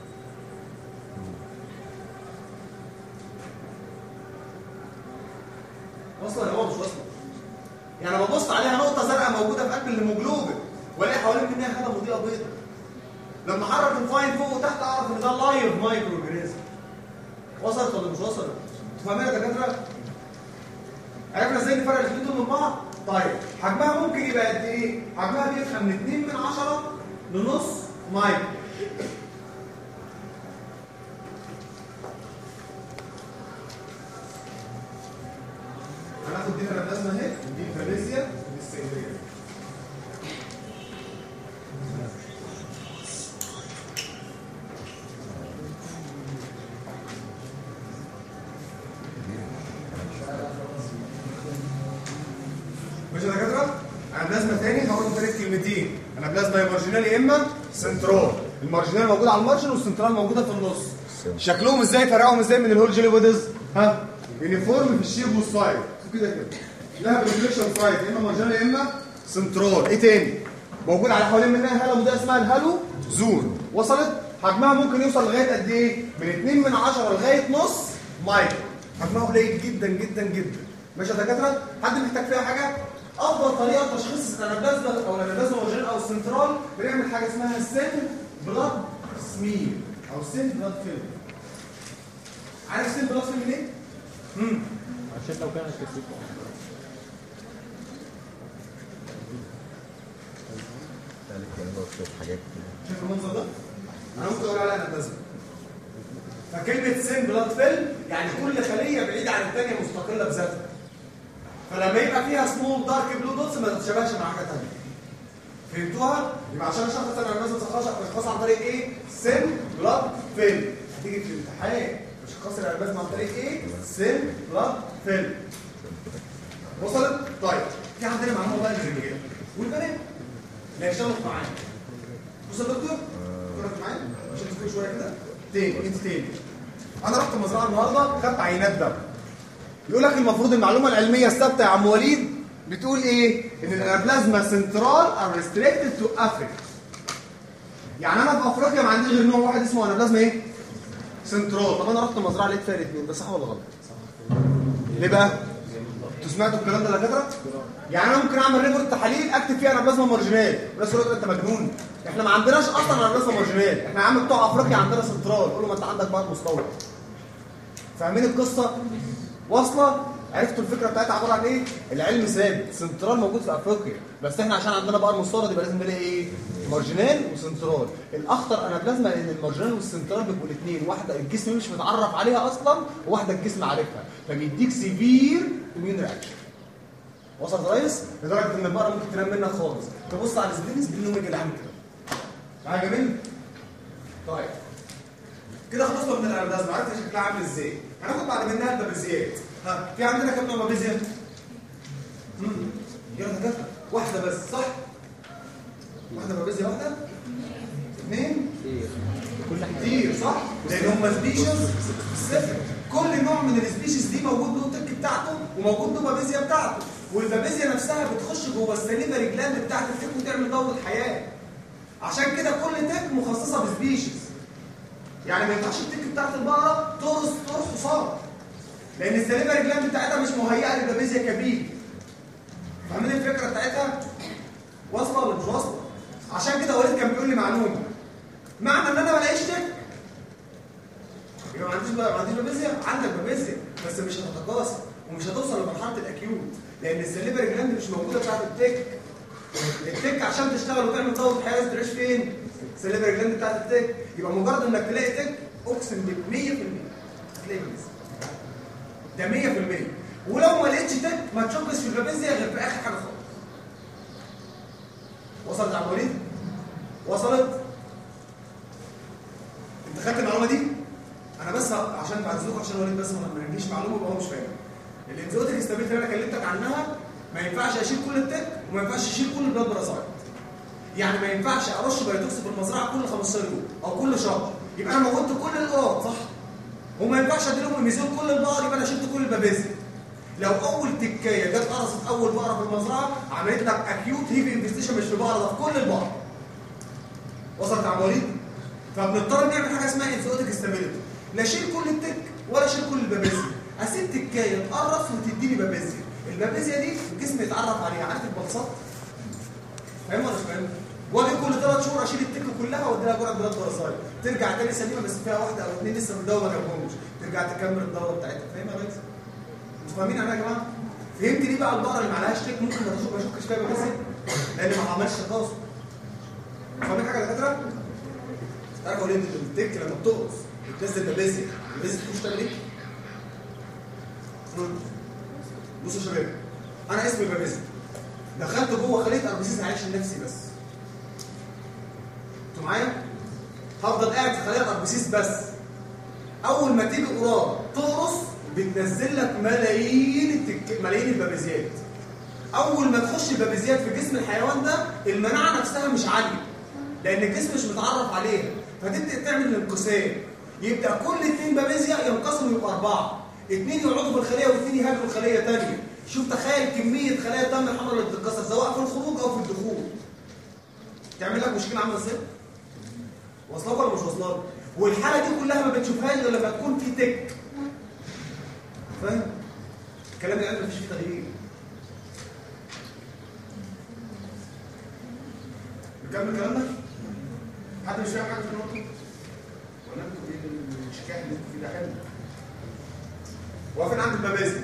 واصله ولا هو مش واصله؟ يعني لما ببص عليها نقطه زرقاء موجوده في قلب الهيموجلوبين والاقي حوالين منها خلايا مضيئه بيضاء لما احرك الفاين فوق وتحت اعرف ان ده لايف مايكرو اورجانيزم وصلت ولا مش وصلت؟ فاهمين يا دكاتره؟ عرفنا ازاي نفرق الاثنين دول من بعض؟ طيب حجمها ممكن يبقى قد ايه؟ حجمها بيفهم من 2 من 10 لنص مايكرو هناخد دي الرمزه اهي ودي فاليزيا ودي السيليه ماشي يا دكاتره انا بلازما تاني هقول ثلاث كلمتين انا بلازما يا مارجنال يا اما سنترال المارجنال موجود على المارجن والسنترال موجوده في النص شكلهم ازاي فرقهم ازاي من الهول جيلي بوديز ها يونيفورم في الشيب والسايد كده كده لها ريفليكشن سايد يا اما مارجنال يا اما سنترال ايه تاني موجود على حوالين منها هاله مضيئه اسمها الهالو زون وصلت حجمها ممكن يوصل لغايه قد ايه من 2 من 10 لغايه نص مايكرو حجمها قليل جدا جدا جدا ماشي يا دكاتره حد محتاج فيها حاجه افضل طريقه تشخيص الانابلازما او الانابلازما اورجينال او السنترال بنعمل حاجه اسمها سن بلاد سمير او سن بلاد فيلم عارف سن بلاد فيلم ليه؟ امم عشان لو كانت كسبت ذلك يعني لو شوية حاجات كده شايف المنظر ده؟ انا ممكن اقول عليها انابلازما فكلمه سن بلاد فيلم يعني كل خليه بعيده عن الثانيه مستقله بذاتها فلما يبقى فيها سمول دارك بلو دوتس ما تتشابهش مع حاجه ثانيه فهمتوها؟ يبقى عشان اشخص انا لازم اشخص عن طريق ايه؟ سن بلاد فيلم هتيجي في الامتحان اشخاص الالباس عن طريق ايه؟ سن بلاد فيلم وصلت؟ طيب في عندنا معلومه بقى للرجاله والبنات اللي هيشتغلوا معانا بص يا دكتور دكتور معايا عشان تفوق شويه كده تاني انت تاني انا رحت المزرعه النهارده خدت عينات دم يقول لك المفروض المعلومه العلميه الثابته يا عم وليد بتقول ايه ان البلازما سنترال ار ريستريكتد تو افريكا يعني انا في افريقيا ما عنديش غير نوع واحد اسمه انابلازما ايه سنترال طب انا رحت مزرعه لقيت فيها الاثنين ده صح ولا غلط ليه بقى انتوا سمعتوا الكلام ده يا دكاتره يعني انا ممكن اعمل ريبورت تحاليل اكتب فيها انابلازما مارجنال الناس يقول لك انت مجنون احنا ما عندناش اصلا انابلازما مارجنال احنا يا عم بتوع افريقيا عندنا سنترال قول له ما انت عندك بقى مستورد فاهمين القصه واصله عرفتوا الفكره بتاعتها عباره عن ايه العلم ثابت سنترال موجود في افريقيا بس احنا عشان عندنا بقى المستورد يبقى لازم نلاقي ايه مارجنال وسنترال الاخطر انابلازما لان المارجنال والسنترال بيبقوا الاثنين واحده الجسم مش متعرف عليها اصلا وواحده الجسم عارفها فبيديك سيفير اميون رياكشن وصلت يا ريس لدرجه ان البقره ممكن تنام منك خالص تبص على السبلين سبلين يجي العام كده معايا جميل طيب كده خلصنا من الانابلازما عرفت شكلها عامل ازاي هناخد بعد منها البابيزيات ها في عندنا كام نوع بابيزيا امم يلا ده واحده بس صح واحده بابيزيا واحده اثنين كل حاجه كتير صح لان هم سبيشيز صفر كل نوع من السبيشيز دي موجود له التك بتاعته وموجود له بابيزيا بتاعته والبابيزيا نفسها بتخش جوه السليفري جلاند بتاعت التك وتعمل دوره حياه عشان كده كل تك مخصصه بسبيشيز يعني ما ينفعش التك بتاعت البقره ترص ترص حصان لان السليفري جلاند بتاعتها مش مهيئه للبابيزيا كبير فاهمين الفكره بتاعتها واصله ولا مش واصله عشان كده وليد كان بيقول لي معلومه معنى ان انا ما الاقيش تك يبقى ما عنديش بقى ما عنديش بابيزيا عندك بابيزيا بس مش هتتكاثر ومش هتوصل لمرحله الاكيوت لان السليفري جلاند مش موجوده بتاعت التك التك عشان تشتغل وتعمل دوره حياه لازم تعيش فين؟ السليفري جلاند بتاعت التك يبقى مجرد انك تلاقي تك اقسم بال 100% هتلاقي بابيزيا ده 100% ولو ما لقيتش تك ما تشكش في البابيزيا غير في اخر حاجه خالص وصلت يا عم وليد؟ وصلت؟ انت خدت المعلومه دي؟ انا بس عشان بعزوك عشان وليد بس ما يجيش معلومه يبقى هو مش فاهم الانزيوتيك ستابيليتي اللي انا كلمتك عنها ما ينفعش اشيل كل التك وما ينفعش اشيل كل البلاد برازايت يعني ما ينفعش ارش بايوتوكس في المزرعه كل 15 يوم او كل شهر يبقى انا موتت كل القراد صح وما ينفعش اديلهم الميزون كل البقر يبقى انا شلت كل البابيزي لو اول تكايه جت قرصت اول بقره في المزرعه عملت لك اكيوت هيفي انفستيشن مش في بقره ده في كل البقر وصلت يا عم وليد فبنضطر نعمل حاجه اسمها انفيوتيك استابيليتي لا اشيل كل التك ولا اشيل كل البابيزيا اسيب تكايه تقرص وتديني بابيزيا البابيزيا دي الجسم يتعرف عليها عارف البلصات فاهم ولا مش فاهم واجي كل ثلاث شهور اشيل التك كلها وادي لها جرعه بلاد باراسايت ترجع تاني سليمه بس فيها واحده او اثنين لسه في الدواء ما جابهمش ترجع تكمل الدوره بتاعتها فاهم يا ريس انتوا فاهمين انا يا جماعه فهمت ليه بقى البقره اللي معلهاش تك ممكن ما تشوف- ما اشكش فيها بابيزيا لان ما عملش تكاثر فاهمين حاجه يا دكاتره تعرفوا ليه التك لما بتقرص بتنزل بابيزيا البابيزيا بتشتغل ايه؟ مم. بصوا يا شباب انا اسمي بابيزيا دخلت جوه خليه اربسيس هعيش لنفسي بس انتوا معايا هفضل قاعد في خليه اربسيس بس اول ما تيجي قرار تقرص بتنزل لك ملايين التك... ملايين البابيزيات اول ما تخش البابيزيات في جسم الحيوان ده المناعه نفسها مش عاليه لان الجسم مش متعرف عليها فتبدا تعمل الانقسام يبدا كل اثنين بابيزيا ينقسموا يبقوا اربعه اثنين يقعدوا في الخليه واثنين يهاجموا الخليه ثانيه شوف تخيل كميه خلايا الدم الحمراء اللي بتتكسر سواء في الخروج او في الدخول تعمل لك مشكله عامله ازاي واصلك ولا مش واصلك والحاله دي كلها ما بتشوفهاش غير لما تكون في تك فاهم الكلام اللي قال مفيش فيه تغيير نكمل كلامنا حد مش فاهم حاجه في النقطه ولا انتوا ايه الشكايه اللي انتوا فيه ده حلو واقفين عند المبازي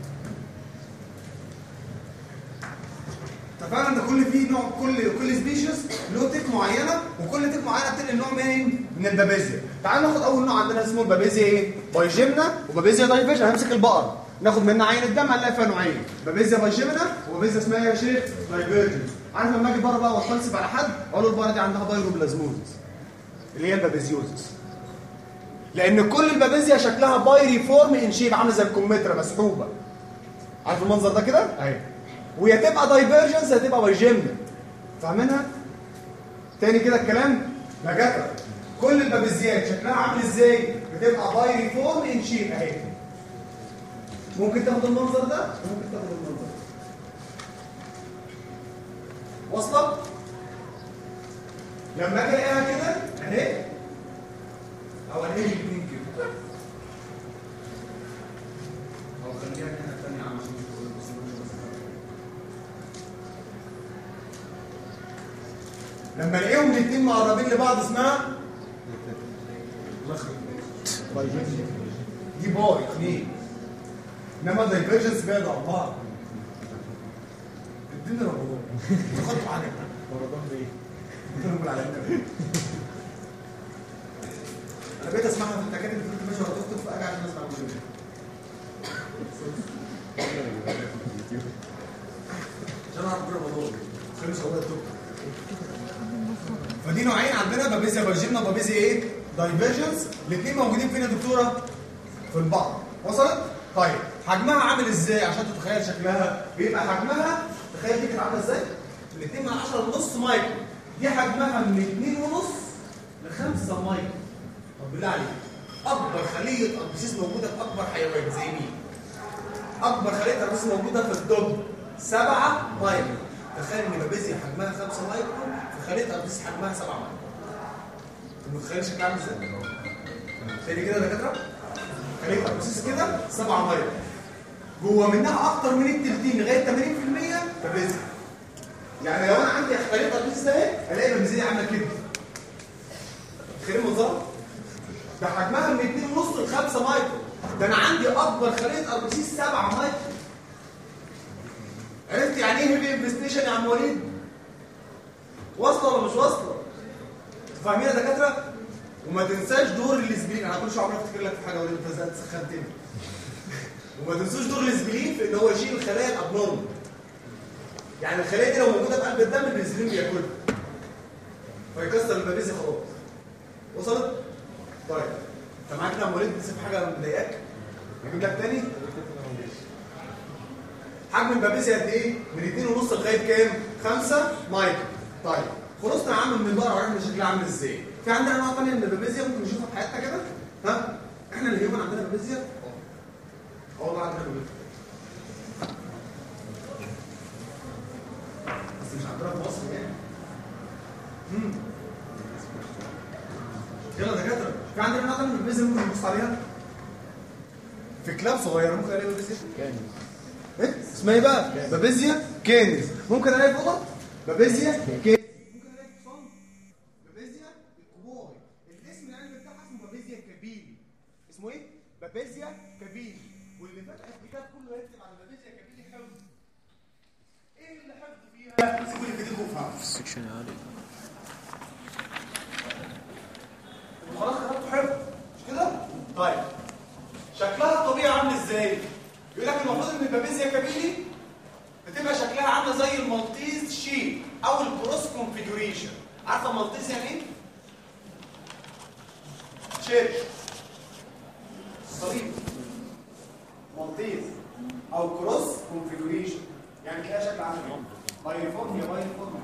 اتفقنا ان كل فيه نوع كل كل سبيشيز له تك معينه وكل تك معينه بتنقل نوع من من البابيزيا تعال ناخد اول نوع عندنا اسمه البابيزيا ايه بايجيمنا وبابيزيا دايفيجن همسك البقر ناخد منها عين الدم هنلاقي فيها نوعين بابيزيا بايجيمنا وبابيزيا اسمها إيه يا شيخ دايفيجن عارف لما اجي بره بقى واتفلسف على حد اقول له البقره دي عندها بايروبلازموزس اللي هي البابيزيوزس لان كل البابيزيا شكلها بايري فورم ان شيب عامله زي الكمثرى مسحوبه عارف المنظر ده كده اهي ويا تبقى دايفيرجنس يا تبقى بايجيمنا فاهمينها تاني كده الكلام بجد كل البابيزيات شكلها عامل ازاي بتبقى بايري فورم ان شيب اهي ممكن تاخد المنظر ده وممكن تاخد المنظر ده واصله لما اجي الاقيها كده اهي او الاقي الاثنين كده او خليها هنا الثانيه عم عشان تقول بس لما الاقيهم الاثنين مقربين لبعض اسمها دي باي اثنين انما دايفرجنس بعدوا عن بعض اديني رمضان خدوا عليك رمضان ليه؟ بنقول على النبي انا بقيت اسمعها في التكاتك اللي كنت ماشي وتخطب فاجي عشان اسمع المدرب عشان اعرف كل رمضان خمس والله الدكتور فدي نوعين عندنا بابيزيا فاجينا وبابيزيا ايه؟ دايفرجنس الاثنين موجودين فين يا دكتوره؟ في البعض وصلت؟ طيب حجمها عامل ازاي عشان تتخيل شكلها؟ بيبقى حجمها تخيل دي كانت عامله ازاي؟ من 2 من 10 ونص مايكرو دي حجمها من 2 ونص ل 5 مايكرو طب بالله عليك اكبر خليه اربسيس موجوده في اكبر حيوان زي مين؟ اكبر خليه اربسيس موجوده في الدب 7 مايكرو تخيل ان بابيزيا حجمها 5 مايكرو في خليه اربسيس حجمها 7 مايكرو انت متخيل شكلها عامل ازاي؟ تاني كده يا دكاتره خليه اربسيس كده 7 مايكرو جوه منها اكتر من التلتين لغايه 80% بابيزيا يعني لو انا عندي خليه اربسيس اهي الاقي بابيزيا عامله كده خليه منظر ده حجمها من 2 ونص ل 5 مايكرو ده انا عندي اكبر خليه اربسيس 7 مايكرو عرفت يعني ايه هيفي انفستيشن يا عم وليد واصله ولا مش واصله انتوا فاهمين يا دكاتره وما تنساش دور الاسبرين انا كل شويه عمال افتكر لك في حاجه وليد انت زهقت سخنتني وما تنسوش دور الاسبرين في ان هو يشيل الخلايا الابنورمال يعني الخلايا دي لو موجوده في قلب الدم الاسبرين بياكلها فيكسر البابيزي خلاص وصلت طيب انت معاك كده يا وليد نسيب حاجه مضايقاك اجيب لك تاني حجم البابيزي قد ايه؟ من 2 ونص لغايه كام؟ 5 مايكرو. طيب خلصنا يا عم من البقره وعرفنا شكلها عامل ازاي. في عندنا انواع ثانيه من البابيزيا ممكن نشوفها في حياتنا كده؟ ها؟ احنا الهيومن عندنا بابيزيا اه والله عندنا بابيزيا بس مش عندنا في مصر يعني مم. يلا دكاتره في عندنا نوع تاني من البابيزيا ممكن نبص عليها في كلاب صغيره ممكن الاقي بابيزيا ايه اسمها ايه بقى بابيزيا كينز ممكن الاقي في قطط بابيزيا كينز ممكن الاقي في حصان بابيزيا الكبار الاسم العلمي بتاعها اسمه بابيزيا كابيلي اسمه ايه بابيزيا كابيلي واللي فتح الكتاب كله يكتب على بابيزيا كابيلي حفظ ايه اللي حفظ فيها سيبوا لي كده وفهم السكشن عالي خلاص خدته حفظ مش كده طيب شكلها الطبيعي عامل ازاي يقول لك المفروض ان البابيزيا كابيلي بتبقى شكلها عامله زي المالتيز شيب او الكروس كونفيجوريشن عارفه المالتيز يعني ايه شيب صليب مالتيز او كروس كونفيجوريشن يعني تلاقيها شكل عامل ايه بايرفورم يا بايرفورم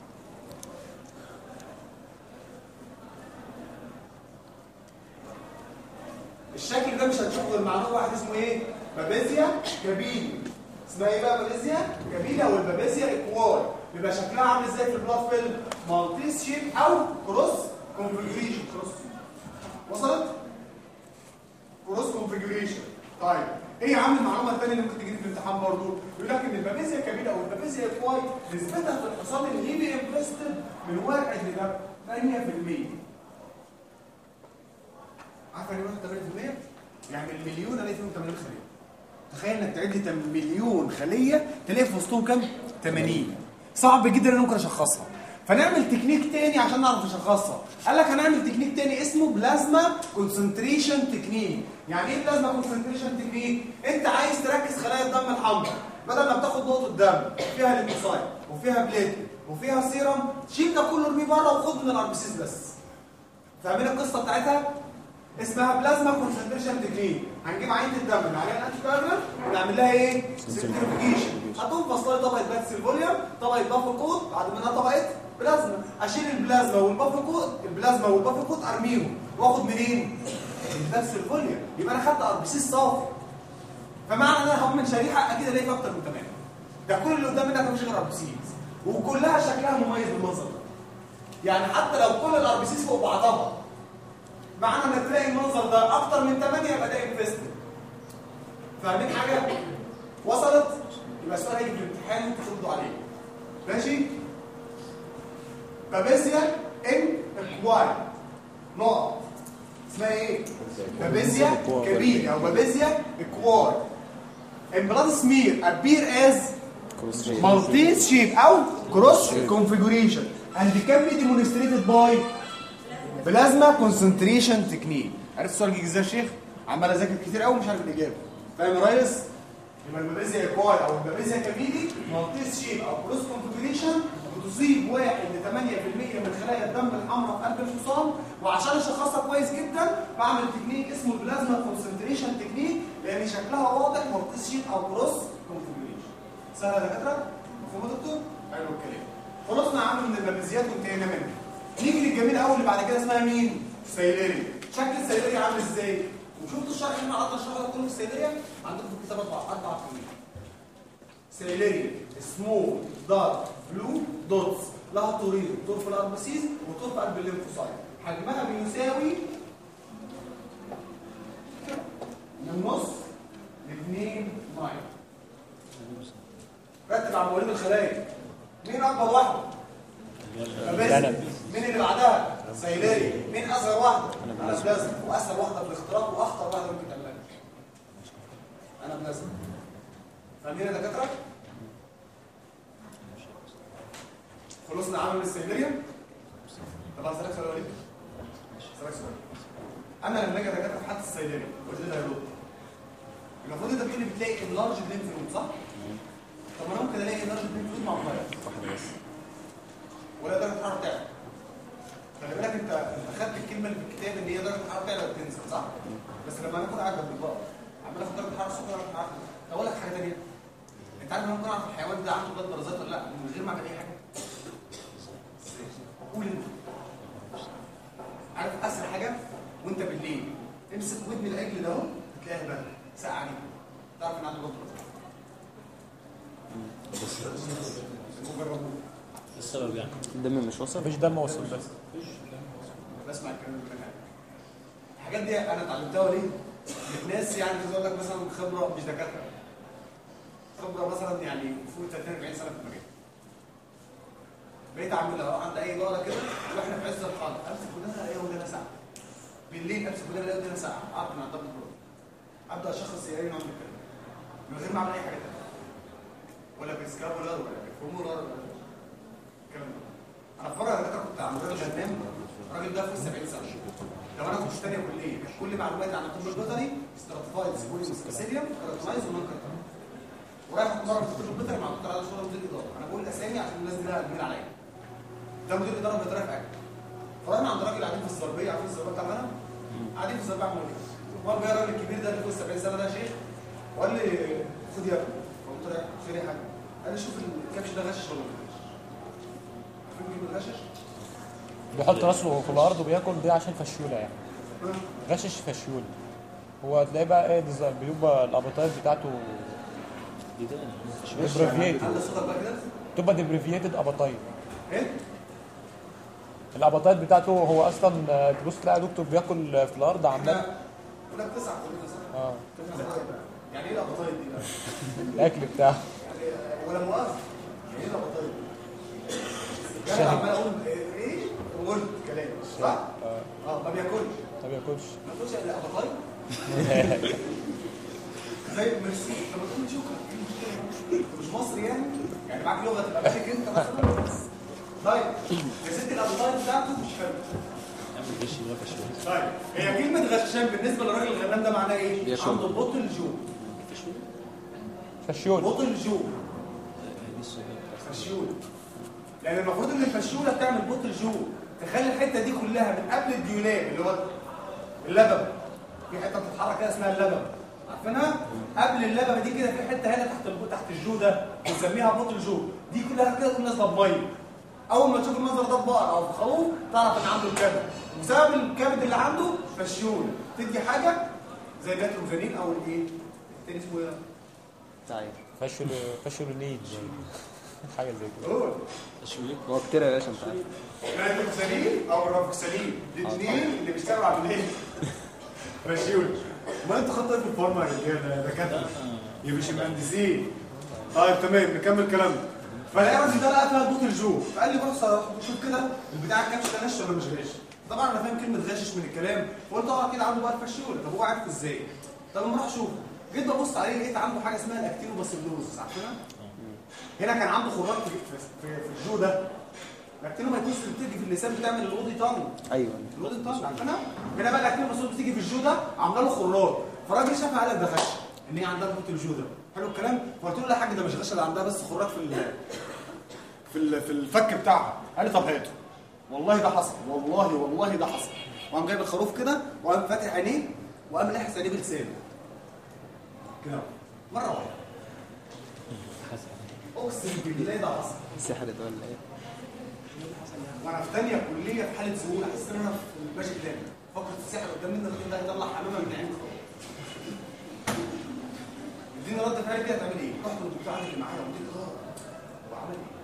الشكل ده مش هتشوفه غير مع نوع واحد اسمه ايه بابيزيا كابيلي اسمها ايه بقى بابيزيا كابيلي او البابيزيا ايكوال بيبقى شكلها عامل ازاي في البلاد فيلم مالتيس شيب او كروس كونفيجريشن كروس وصلت كروس كونفيجريشن طيب ايه يا عم المعلومه الثانيه اللي ممكن تجي في الامتحان برضه يقول لك ان البابيزيا كابيلي او البابيزيا ايكوال نسبتها في الحصان الهيبي امبريستد من واحد ل 8% عارفه يعني ايه 8% يعني المليون الاقي فيهم 80 خليه تخيل انك تعد لي تم- مليون خليه تلاقي في وسطهم كام 80 صعب جدا ان ممكن اشخصها فنعمل تكنيك تاني عشان نعرف نشخصها قال لك هنعمل تكنيك تاني اسمه بلازما كونسنتريشن تكنيك يعني ايه بلازما كونسنتريشن تكنيك انت عايز تركز خلايا الدم الحمراء بدل ما بتاخد نقطه دم فيها ليمفوسايت وفيها بليت وفيها سيرم شيل ده كله ارميه بره وخد من الاربسيس بس فاهمين القصه بتاعتها اسمها بلازما كونسنتريشن تكنيك هنجيب عينه الدم اللي عليها الانتي كارنر ونعمل لها ايه سنترفيوجيشن هتقوم فصلي طبقه باتس الفوليوم طبقه بافل كوت بعد منها طبقه بلازما اشيل البلازما والبافل كوت البلازما والبافل كوت ارميهم واخد منين من باتس الفوليوم يبقى انا خدت اربسيس صافي فمعنى ان انا هعمل شريحه اكيد الاقي فيها اكتر من 8 ده كل اللي قدام منك مفيش غير اربسيس وكلها شكلها مميز بالمنظر ده يعني حتى لو كل الاربسيس فوق بعضها معنى انك تلاقي المنظر ده اكتر من 8 يبقى ده انفستد فاهمين حاجه وصلت يبقى السؤال هيجي في الامتحان وانتوا تردوا عليه ماشي بابيزيا ان اكواي نقط اسمها ايه بابيزيا كبير او بابيزيا اكوار ان بلاد سمير appear as maltese shape او cross configuration and can be demonstrated by بلازما كونسنتريشن تكنيك عرفت السؤال جه ازاي يا شيخ عمال اذاكر كتير قوي مش عارف الاجابه فاهم يا ريس يبقى البابيزيا كواي او البابيزيا كابيلي مالتيس شيب او كروس كونفيجريشن بتصيب 1 ل 8% من خلايا الدم الحمراء في قلب الحصان وعشان اشخصها كويس جدا بعمل تكنيك اسمه البلازما كونسنتريشن تكنيك لان شكلها واضح مالتيس شيب او كروس كونفيجريشن سهله يا دكاتره مفهوم يا دكتور حلو الكلام خلصنا يا عم من البابيزيات وانتهينا منها نيجي للجميل قوي اللي بعد كده اسمها مين سيليريا شكل السيليريا عامل ازاي وشفتوا الشرح اللي احنا قعدنا نشرحه ده كله في السيليريا عندكم في الكتاب اربع اربع كلمات سيليريا سمول دارك بلو دوتس لها طورين طور في الاربسيس وطور في قلب الليمفوسايت حجمها بيساوي من نص ل 2 مايل رتب على مواليد الخلايا مين اكبر واحده بابيزيا مين اللي بعدها سيلاري مين اصغر واحده انا بلازما واسهل واحده في الاختراق واخطر واحده ممكن تعملها انا بلازما فاهمين يا دكاتره خلصنا عامل السيلاريا طب هسألك سؤال وليد هسألك سؤال انا لما اجي دكاتره في حاله السيلاريا قلت لي ده يا دكتور المفروض انت بتقول لي بتلاقي اللارج بلينف نود صح؟ طب ما انا ممكن الاقي اللارج بلينف نود مع فيروس واحدة بس ولا درجه الحراره بتاعتك خلي بالك انت انت خدت الكلمه اللي في الكتاب ان هي درجه الحراره بتاعتك بتنزل صح بس لما انا اكون قاعد جنب البقر عمال اخد درجه الحراره الصبح درجه الحراره طب اقول لك حاجه ثانيه انت عارف انا ممكن اعرف الحيوان ده عنده ثلاث درجات ولا لا من غير ما اعمل اي حاجه قول انت عارف اسهل حاجه وانت بالليل امسك ودن العجل ده اهو هتلاقيها بقى ساعه دي تعرف ان عنده بطل جربوه السبب يعني الدم مش وصل مفيش دم وصل بس بسمع الكلام ده منها. الحاجات دي انا اتعلمتها ليه؟ من ناس يعني عايز اقول لك مثلا خبره مش دكاتره خبره مثلا يعني فوق 30 40 سنه في المجال بقيت اعملها اروح عند اي داره كده واحنا في عز الحر امسك ودنها الاقيها ودنها ساعه بالليل امسك ودنها الاقيها ودنها ساعه اعرف ان عندها بطل ابدا اشخص هي ايه نوع من الكلام من غير ما اعمل اي حاجه تانيه ولا بسكابولار ولا بفورمولار ولا الكلام ده انا في مره انا كنت عند راجل غنام الراجل ده فوق 70 سنه لو انا كنت تانية كليه كان كل معلوماتي عن الطب البيطري ستراتيفايد سبوينس سبيسيليوم كاركترايز ومان كاركترايز ورايح مره في الطب البيطري مع الدكتور علي صوره مدير اداره انا بقول الاسامي عشان الناس دي لها جميل عليا ده مدير اداره بيطري في اكل فرحنا عند راجل قاعدين في الزربيه عارفين الزربيه بتاع المنام قاعدين في الزربيه عملوا كده المهم جه الراجل الكبير ده اللي فوق 70 سنه ده يا شيخ وقال لي خد يا ابني قلت له خير يا حاج قال لي شوف الكبش ده غشش ولا ما غشش عارفين كلمه غشش بيحط راسه في الارض وبياكل دي عشان فشوله يعني غشش فشول هو تلاقيه بقى ايه ديزاين بيبقى الابيتايت بتاعته دي ده مش ديبريفيتد على صوتك بقى كده تبقى ديبريفيتد ابيتايت ايه الابيتايت بتاعته هو اصلا آه، تبص تلاقي دكتور بياكل في الارض عمال احنا كنا بتسعة كلنا صح؟ اه يعني ايه الابطايد دي بقى؟ الاكل بتاعه يعني آه، ولا مؤاخذة يعني ايه الابطايد دي؟ يعني عمال اقول آه، ايه وقلت كلام صح؟ اه ما بياكلش ما بياكلش ما بياكلش الا ابطايد زي ميرسي طب ما تقول شكرا ايه المشكلة؟ انت مش مصري يعني؟ يعني معاك لغة تبقى مالك انت مثلا طيب يا ستي الابطايد بتاعته مش حلوه يعمل غش ده فشوله طيب هي كلمة غشام بالنسبة للراجل الغنام ده معناها ايه؟ بيشرب. عنده بطل جو فشول بطل جو دي السؤال فشول لان المفروض ان الفشوله بتعمل بطل جو تخلي الحته دي كلها من قبل الديولاب اللي هو اللبن في حته بتتحرك كده اسمها اللبن عارفينها قبل اللبنه دي كده في حته هنا تحت الب- تحت الجو ده بنسميها بطل جو دي كلها كده تكون نازله بميه اول ما تشوف المنظر ده في بقر او في خروف تعرف ان عنده الكبد وبسبب الكبد اللي عنده فشول تدي حاجه زي النيتروجينين او الايه التاني اسمه ايه تعال فشل فشلونين حاجه زي كده قول فشوله هو كتير يا باشا انت عارف نيتروكسالين او رافوكسالين الاثنين اللي بيشتغلوا على الايه ماشيول ما انت خدت ايه في الفارما يا رجاله دكاتره يا مش مهندسين طيب تمام نكمل كلامنا فلاقي الراجل ده لقى فيها بوت الجو فقال لي بص شوف كده البتاع الكبش ده غش ولا مش غش طبعا انا فاهم كلمه غشش من الكلام فقلت اه اكيد عنده بقى الفشول طب هو عارف ازاي طب اما اروح اشوف جيت ببص عليه لقيت عنده حاجه اسمها الاكتينوباسيلوز عارفينها هنا كان عنده خراج في, في, في الجو ده الاكتينوباسيلوز بتيجي في اللسان بتعمل الاودي تانج ايوه الواد انت عارفينها هنا بقى الاكتيف المسؤول بتيجي في الجو ده عامله له خراج فالراجل شافها قال لك ده غش ان هي عندها بوت الجو ده حلو الكلام فقلت له لا يا حاج ده مش غش ده عندها بس خراج في ال في ال في الفك بتاعها قال لي طب هاته والله ده حصل والله والله ده حصل وقام جايب الخروف كده وقام فاتح عينيه وقام لاحس عينيه بلسانه كده مره واحده اقسم بالله ده حصل سحرت ولا ايه وانا في ثانيه كليه في حاله ذهول احس ان انا في ماشي قدامي فكره السحر قدام مني الراجل ده هيطلع حمامه من عيني خالص اديني رد فعل كده هتعمل ايه؟ رحت للدكتور عادل اللي معايا وقلت له اه هو عمل ايه؟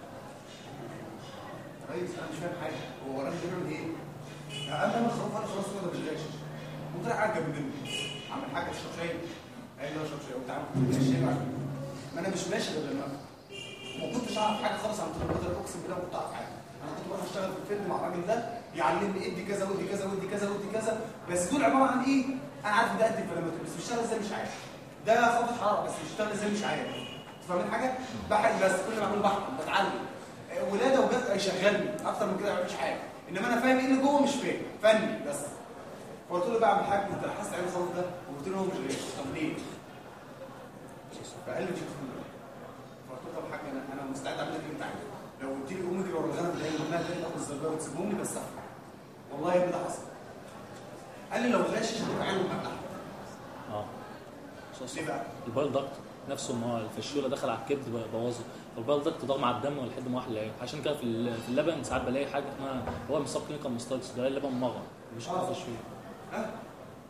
يا ريس انا مش فاهم حاجه هو الراجل ده بيعمل ايه؟ قام انا خلاص انا خلاص كده مش غاش قمت رايح عجب مني عامل حاجه اشرب شاي قال لي اشرب شاي قلت عامل كوبايه شاي عشان ما انا مش ماشي غير لما ما كنتش اعرف حاجه خالص عن طب البيطري اقسم بالله ما كنت اعرف حاجه انا كنت بروح اشتغل في الفيلم مع الراجل ده يعلمني ادي كذا ودي كذا ودي كذا ودي كذا بس دول عباره عن ايه انا عارف ده قد الفيلمات بس بيشتغل ازاي مش عارف ده خبط حراره بس بيشتغل ازاي مش عارف فاهمين حاجه بحث بس كل ما اعمل بحث بتعلم آه، ولاده وجد يشغلني اكتر من كده ما بعملش حاجه انما انا فاهم ايه اللي جوه مش فاهم فني بس فقلت له بقى اعمل حاجه انت لاحظت عين الخروف ده وقلت له هو مش غير طب ليه؟ فقال لي شوف فقلت له طب حاجه انا انا مستعد اعمل لك اللي انت عايزه لو قلت لي قوم اجري ورا الغنم اللي هي منها تاني تاخد الزربيه وتسيبهم لي بس أفهم. والله يا ابني ده حصل قال لي لو غاشش هتبقى عينه مفتحه اه ليه بقى؟ البايل دكت نفسه ما هو الفشوله دخل على الكبد بوظه البايل دكت ضغط على الدم لحد ما واحد العين عشان كده في ال- في اللبن ساعات بلاقي حاجه اسمها هو مصاب كلينيكال ماستايتس ده اللبن مغر مش آه. فشوله ها؟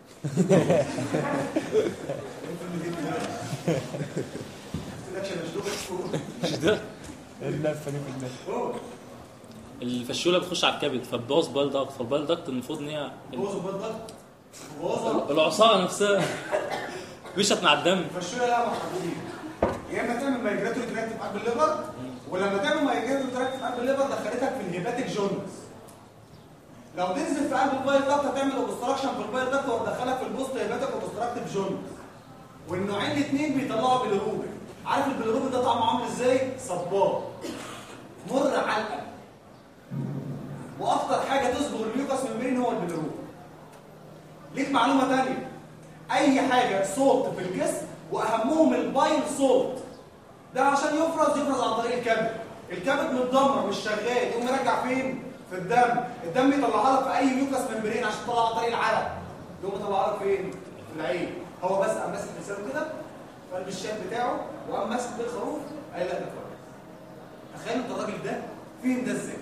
مش ده اللفه دي كلها الفشوله بتخش على الكبد فبتبوظ بايل داكت فالبايل داكت المفروض ان هي بوظ البلد بوظها العصاره نفسها مشت مع الدم فالشويه لا محدودين يا اما تعمل مايجراتوري تراكت في قلب الليفر ولما تعمل مايجراتوري تراكت في قلب الليفر دخلتك في الهيباتيك جونز لو تنزل في قلب البايل داكت هتعمل اوبستراكشن في البايل داكت وتدخلك في البوست هيباتيك اوبستراكتيف جونز والنوعين الاثنين بيطلعوا بالروبين عارف البيلروبين ده طعمه عامل ازاي؟ صبار مر علقه واكتر حاجه تصبغ الميوكاس ممبرين هو البيلروبين ليك معلومه ثانيه اي حاجه صوت في الجسم واهمهم البايل صوت ده عشان يفرز يفرز عن طريق الكبد الكبد متدمر مش شغال يقوم يرجع فين في الدم الدم يطلعها لك في اي ميوكاس ممبرين عشان تطلع عن طريق العرق يقوم يطلعها لك فين في العين هو بس قام ماسك لسانه كده في قلب الشاب بتاعه وقام ماسك بيه الخروف قال لا ده كويس تخيل انت الراجل ده فين ده ازاي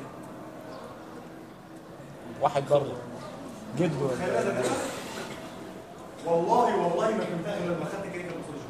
واحد برضه جده تخيل ده كده والله والله ما فهمتها غير لما خدت كلمه الباثولوجي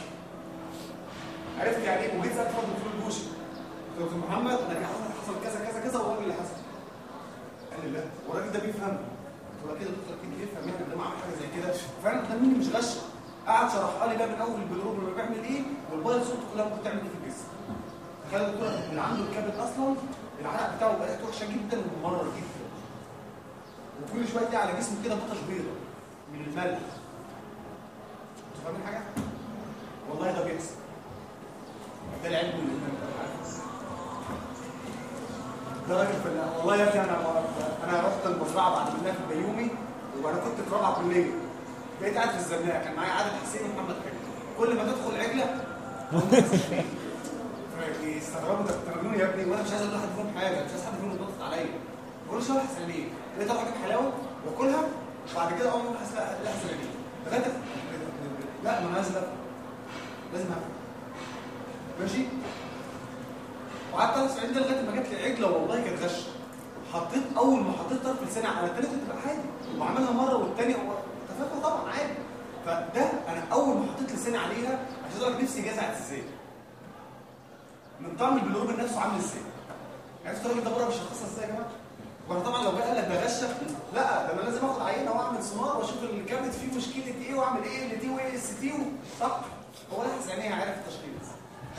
عرفت يعني ايه وجيت سالت فضل دكتور البوشي قلت له دكتور محمد انا حصل كذا كذا كذا وهو اللي حصل قال لي لا والراجل ده بيفهم قلت له كده دكتور اكيد بيفهم يعني ده عمل حاجه زي كده فعلا ده مين مش غش قعد شرحها لي بقى من اول البلروب اللي بيعمل ايه والبايل صوت كلها ممكن تعمل ايه في الجسم تخيل الدكتور اللي عنده الكبد اصلا العرق بتاعه بقت وحشه جدا وممرر جدا وكل شويه تلاقي على جسمه كده بطش بيضه من الملح انتوا فاهمين حاجه؟ والله ده بيحصل ده العلم والإيمان ده راجل فنان والله يا ابني انا انا رحت المزرعه بعد منها في البيومي وانا كنت في رابعه كليه بقيت قاعد في الزناقه كان معايا عادل حسين ومحمد حلمي كل ما تدخل عجله يستغربوا ده بتعملوني يا ابني وانا مش عايز اقول لحد فيهم حاجه مش عايز حد فيهم يضغط عليا بقول له شو احسن ليه؟ لقيت اروح اجيب حلاوه واكلها وبعد كده اقوم احس لا لا احسن ليه؟ لغايه لا ما انا لازم أفهم. لازم افهم ماشي وقعدت ثلاث سنين ده لغايه ما جت لي عجله والله كانت غش حطيت اول ما حطيت طرف لساني على التاني كنت بقى عادي وعملها مره والتانيه هو تفاهم طبعا عادي فده انا اول ما حطيت لساني عليها عشان اقول لك نفسي جزعت ازاي من طعم البلوروبين نفسه عامل ازاي عرفت الراجل ده بره بيشخصها ازاي يا جماعه وانا طبعا لو جه قال لك ده غشه لا ده انا لازم اخد عينه واعمل سونار واشوف الكبد فيه مشكله ايه واعمل ايه اللي دي وايه اس تي صح هو لحس عينيها عارف التشخيص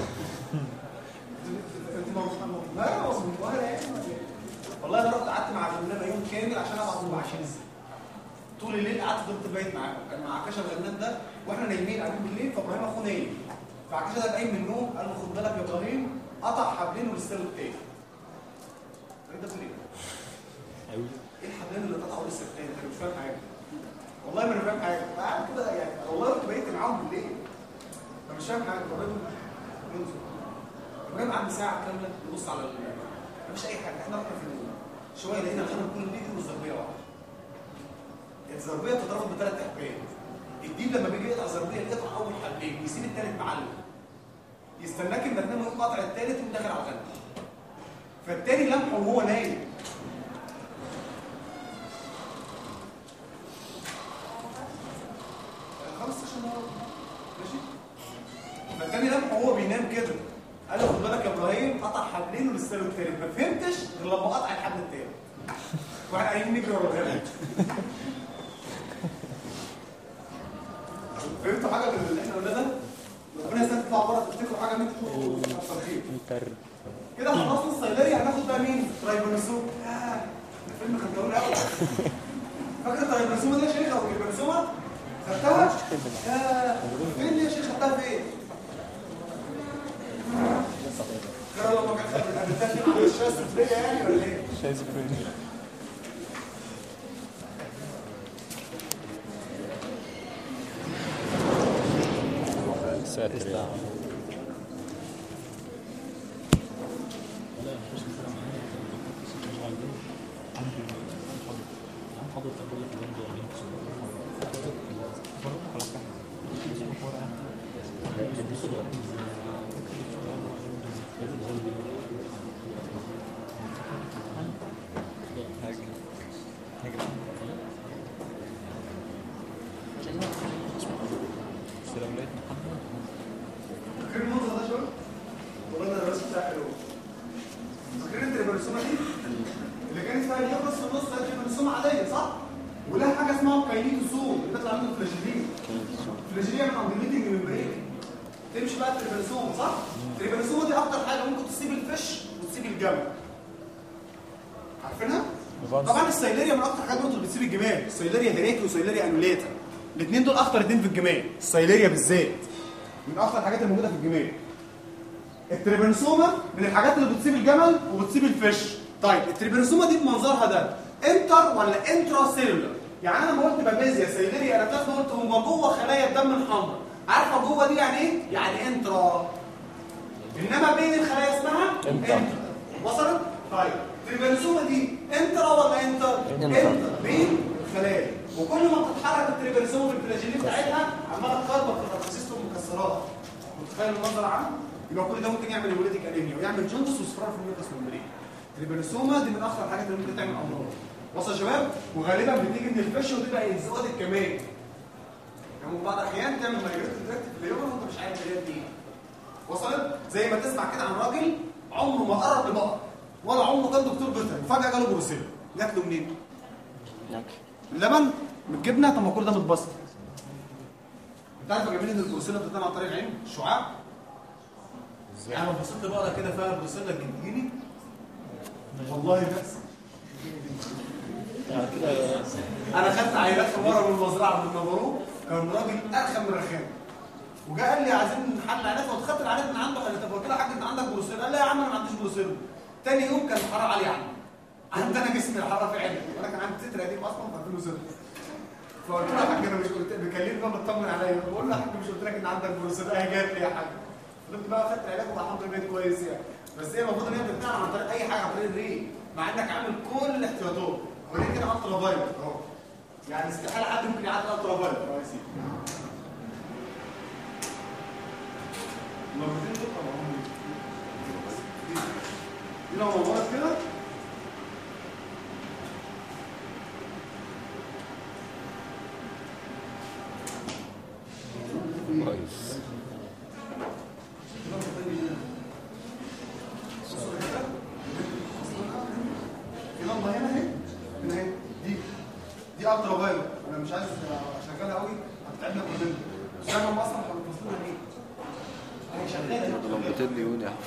انت موجود لا مظبوط ولا ايه والله انا رحت قعدت مع الجمله يوم كامل عشان ابعت له عشان طول الليل قعدت فضلت بايت معاه كان مع عكاشه الغنام ده واحنا نايمين قاعدين بالليل فابراهيم اخوه نايم فعكاشه ده قايم من النوم قال له خد بالك يا ابراهيم قطع حبلين ولسه التاني ده بيقول ايه؟ ايوه ايه الحبلين اللي قطعوا لسه التاني انا مش فاهم حاجه والله ما انا فاهم حاجه قاعد كده يعني والله كنت بقيت معاهم بالليل انا مش فاهم حاجه ابراهيم ينزل ابراهيم قعد ساعه كامله يبص على ال مفيش اي حاجه احنا رحنا في النوم شويه لقينا الغنم كله بيجري والزربيه واحده الزربيه بتتضرب بثلاث احبال الديب لما بيجي يقطع زربيه يقطع اول حبلين ويسيب الثالث معلم يستناك اما تنام ويقوم قاطع الثالث ويقوم داخل على الغنم فالتاني لمحه وهو نايم خلاص عشان هو ماشي فالتاني لمحه وهو بينام كده قال له خد بالك يا ابراهيم قطع حبلين ولسه له التالت ما فهمتش غير لما قطع الحبل التالت واحنا قاعدين نجري ورا الغنم فهمتوا حاجه من اللي احنا قلناه ده؟ ربنا يسهل تطلع بره تفتكروا حاجه منكم كتر خير التر كده خلصنا الصيدليه هناخد بقى مين؟ ترايبونسوم آه، ده فيلم خدتهولي قوي فاكر الترايبونسوم ده يا شيخ او البنسومه؟ خدتها؟ آه، فين دي يا شيخ خدتها فين؟ غير لما كانت قابلتها فين على الشاشه السفليه يعني ولا ايه؟ شايزوفرينيا ساتر يا عم. لا مفيش كلام عن حضرتك بقول لك الجنب ولا صح ولها حاجه اسمها كاينيتوسوم اللي بيطلع منه فلاجيلين فلاجيلين من انديميتنج ممبرين تمشي بقى التريبانوسوم صح التريبانوسوم دي اكتر حاجه ممكن تصيب الفش وتصيب الجمل عارفينها يبقى طبعا السيلاريا من اكتر حاجات برضه اللي بتسيب الجمال السيلاريا هيريكي وسيلاريا انولاتا الاثنين دول اخطر اثنين في الجمال السيلاريا بالذات من اخطر الحاجات الموجوده في الجمال التريبانوسوما من الحاجات اللي بتصيب الجمل وبتصيب الفش طيب التريبانوسوما دي بمنظرها ده انتر ولا انترا سيلولر يعني انا لما قلت بابيزيا سيلاريا انا بتاخد قلت هما جوه خلايا الدم الحمراء عارفه جوه دي يعني ايه يعني انترا انما بين الخلايا اسمها انتر. وصلت طيب التريبانوسوما دي انترا ولا انتر انتر بين الخلايا وكل ما بتتحرك التريبانوسوما بالفلاجيلين بتاعتها عماله تخربط في الرصاصيست والمكسرات متخيل المنظر عام يبقى كل ده ممكن يعمل هيموليتيك انيميا ويعمل جوندس واصفرار في الميكس ممبرين التريبانوسوما دي من اخطر الحاجات اللي ممكن تعمل امراض وصل يا شباب وغالبا بتيجي من الفش وتبقى انزواج الكمان يعني بعض الاحيان تعمل مايجريت دايركت في اليوم وانت مش عارف هي دي ايه وصلت زي ما تسمع كده عن راجل عمره ما قرب لبقر ولا عمره كان دكتور بيطري فجاه جاله بروسيلا جات له منين؟ الاكل اللبن من الجبنه طب ما كل ده متبسط انت عارف يا جميل ان البروسيلا بتتنقل عن طريق العين الشعاع يعني لو بصيت لبقره كده فيها بروسيلا تجيني والله بس يعني كده انا خدت عينات في مره من المزرعه من النبروك كان راجل ارخم من الرخام وجاء قال لي عايزين نحل عينات وخدت العينات من عنده قال لي طب قلت له يا حاج انت عندك بروسيل قال لي يا عم انا ما عنديش بروسيل تاني يوم كان الحراره عاليه عني عندنا جسم الحراره في عيني وانا كان عندي تتر قديم اصلا في 2006 فقلت له يا حاج انا مش قلت بيكلمني بقى بيطمن عليا بقول له يا حاج مش قلت لك ان عندك بروسيل اهي جات لي يا حاج فضلت بقى خدت علاج والحمد لله بقيت كويس يعني بس هي المفروض ان هي بتتنقل عن طريق اي حاجه عن طريق الريق مع انك عامل كل الاحتياطات ولكن كده الترا فايروس اهو يعني استحاله حد ممكن يعدي الترا فايروس اهو يا سيدي المرتين دول طبعا هم دي دي لو نورت كده كويس في لمبه هنا اهي هنا اهي دي دي الترا فايروس انا مش عايز اشغلها قوي هتتعبنا كلنا بس انا لما اصلا هتوصلها ايه هي شغاله هي شغالة. لمبتين ليون يا عم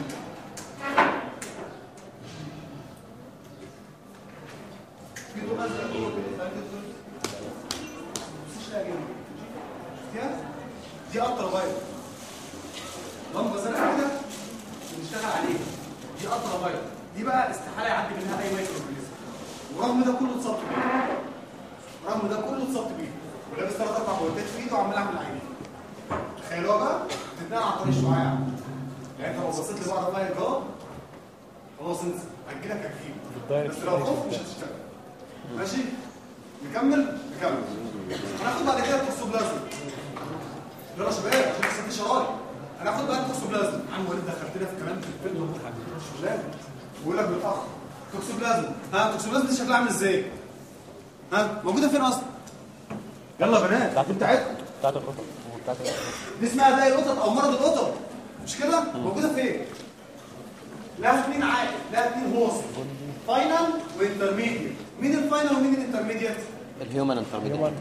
في دول ازرق جوه كده فاهم كده مفيش لاقي جنب شفتيها دي الترا فايروس لمبه زرقاء كده بنشتغل عليها دي الترا فايروس دي بقى استحاله يعدي منها اي مايكرو اورجانيزم ورغم ده كله اتصبت بيه رغم ده كله اتصبت بيه ولابس ثلاث اربع بولتات في ايده وعمال اعمل عيني تخيلوها بقى بتتنقل عن طريق الشعاع يعني انت لو بصيت لبعض بقى الجار خلاص انت هتجيلك هتجيب بالدايركت بس لو خفت مش هتشتغل ماشي نكمل نكمل هناخد بعد كده التوكسوبلازم يلا يا شباب عشان لسه في شرايط هناخد بقى التوكسوبلازم عم وليد دخلتنا في كلام في الفيلم مش لازم بقول لك متاخر توكسوبلازم ها التوكسوبلازم دي شكلها عامل ازاي ها موجوده فين اصلا يلا يا بنات دي بتاعتكم بتاعت القطط وبتاعت القطط دي اسمها داي القطط او مرض القطط مش كده موجوده فين لها اثنين عائل لها اثنين هوست فاينل وانترميديت مين الفاينل ومين الانترميديت الهيومن انترميديت هيومن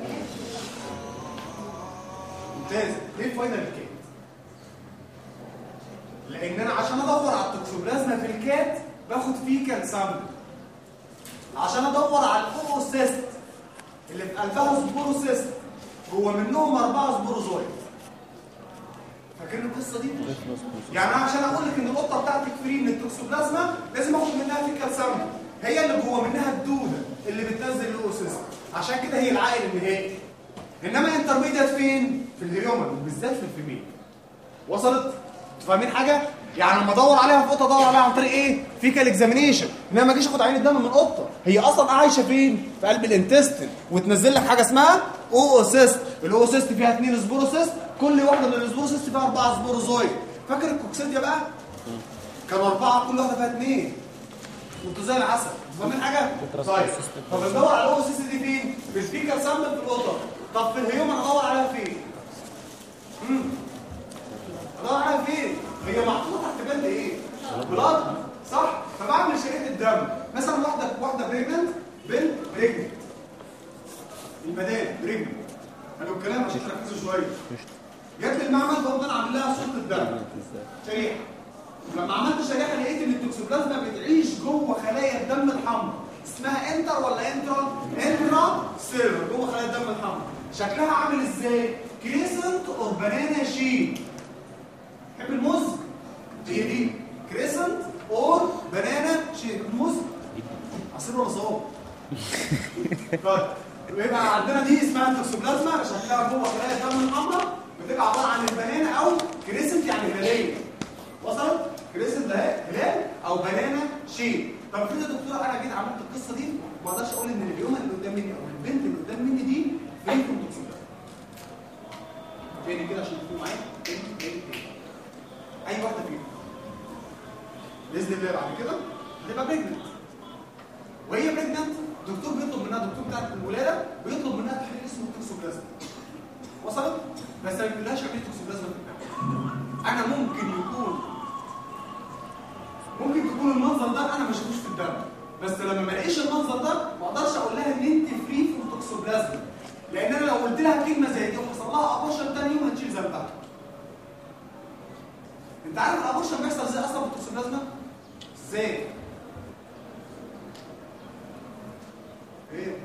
ممتاز ليه الفاينل الكات لان انا عشان ادور على التوكسوبلازما في الكات باخد فيكال سامبل عشان ادور على الاوسيست اللي في قلبها سبوروسيست هو منهم اربعه سبوروزويد فاكرين القصه دي يعني انا عشان اقول لك ان القطه بتاعتك فري من التوكسوبلازما لازم اخد منها فيكال سامبل هي اللي جوه منها الدوده اللي بتنزل الاوسيست عشان كده هي العائل النهائي انما انترميديت فين في الهيومن وبالذات في الفيميل وصلت انتوا فاهمين حاجه يعني لما ادور عليها في قطه ادور عليها عن طريق ايه فيكال اكزامينيشن انما ما اجيش اخد عين الدم من قطه هي اصلا عايشه فين في قلب الانتستين وتنزل لك حاجه اسمها اوسيست الاوسيست فيها اثنين سبوروسيست كل واحده من السبوروسيست فيها اربعه سبوروزويد فاكر الكوكسيديا بقى كانوا اربعه كل واحده فيها اثنين وانتوا زي العسل فاهمين حاجه طيب طب ندور على الاوسيست دي فين في الفيكال سامبل في القطه طب في الهيومن ادور عليها فين امم ادور عليها فين هي محطوطه تحت بند ايه بلاد صح فبعمل شريحه الدم مثلا واحده واحده بريجننت بنت بريجننت برجل حلو الكلام عشان تركزوا شويه جت المعمل فقمت انا عامل لها صوره الدم شريحه لما عملت شريحه لقيت ان التوكسوبلازما بتعيش جوه خلايا الدم الحمراء اسمها انتر ولا انترا انترا سيلر جوه خلايا الدم الحمراء شكلها عامل ازاي كريسنت اور بنانا شيب تحب الموز هي دي كريسنت اور بنانا شيب الموز عصير ولا صواب طيب يبقى عندنا دي اسمها التوكسوبلازما شكلها جوه خلايا الدم الحمراء بتبقى عباره عن البنانا او كريسنت يعني هلاليه وصلت كريسنت ده هلال او بنانا شيب طب افرض يا دكتوره انا جيت عملت القصه دي ما اقدرش اقول ان اليوم اللي قدام مني او البنت اللي قدام مني دي فين في التوكسوبلازما تاني كده عشان تكونوا معايا تاني تاني تاني اي واحده فيهم باذن الله بعد كده هتبقى بريجننت وهي بريجننت دكتور بيطلب منها دكتور بتاع الولاده بيطلب منها تحليل اسمه التوكسوبلازما وصلت بس ما بيقولهاش عمليه توكسوبلازما في الدم انا ممكن يكون ممكن تكون المنظر ده انا ما شفتوش في الدم بس لما ما الاقيش المنظر ده ما اقدرش اقول لها ان انت فري في التوكسوبلازما لان انا لو قلت لها كلمه زي دي وحصل لها ابورشن تاني يوم هتشيل ذنبها انت عارف الابورشن بيحصل ازاي اصلا في التوكسوبلازما ازاي ايه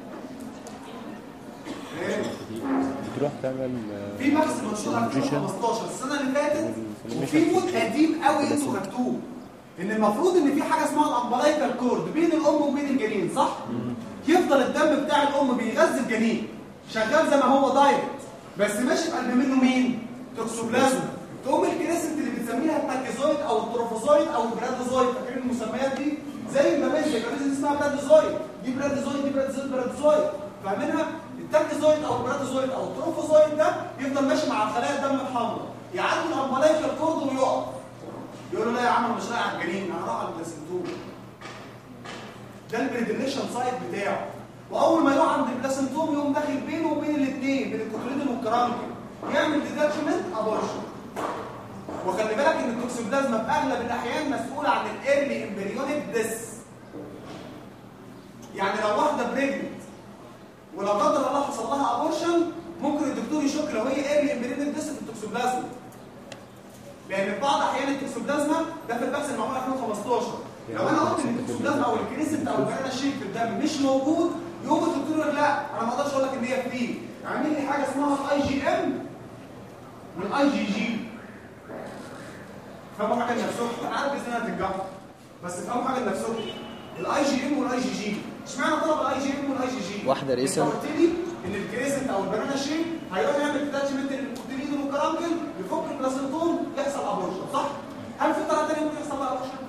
ايه بتروح تعمل آه، في بحث منشور 2015 السنه اللي فاتت وفي مود قديم قوي انتوا خدتوه ان المفروض ان في حاجه اسمها الامبلايكال كورد بين الام وبين الجنين صح يفضل الدم بتاع الام بيغذي الجنين شغال زي ما هو دايركت بس ماشي في قلب منه مين توكسوبلازما تقوم الكريسنت اللي بنسميها التاكيزويد او التروفوزويد او البرادوزويد فاكرين المسميات دي زي المبادئ الكريسنت اسمها برادوزويد دي برادوزويد دي برادوزويد برادوزويد فاهمينها التاكيزويد او البرادوزويد او التروفوزويد ده يفضل ماشي مع خلايا الدم الحمراء يعدي الامبلايكال كورد ويقف يقول له لا يا عم انا مش رايح على الجنين انا رايح على البلاسنتوم ده البريدليشن سايت بتاعه واول ما يقع عند البلاسنتوم يقوم داخل بينه وبين الاثنين بين الكوتوليدين والكرانكل يعمل ديتاتشمنت ابورشن وخلي بالك ان التوكسوبلازما في اغلب الاحيان مسؤوله عن الايرلي امبريونيك ديس يعني لو واحده بريجننت ولو قدر الله حصل لها ابورشن ممكن الدكتور يشك لو هي ايرلي امبريونيك ديس في التوكسوبلازما لان في بعض احيان التوكسوبلازما ده في البحث المعمول 2015 لو انا قلت ان التوكسوبلازما او الكريسنت او البنانا شيك في الدم مش موجود يقوم الدكتور يقول لك لا انا ما اقدرش اقول لك ان هي فري اعمل لي حاجه اسمها الاي جي ام والاي جي جي فهموا حاجه لنفسكم انا عارف باذن الله هتنجحوا بس فهموا حاجه لنفسكم الاي جي ام والاي جي جي اشمعنى طلب الاي جي ام والاي جي جي واحدة ريسن. انت قلت لي ان الكريسنت او البنانا شيك هيروح يعمل اتاتشمنت للكوتيلين والكرامبل يفك البلاسنتوم يحصل ابورشن صح هل في طريقه ثانيه ممكن يحصل لها ابورشن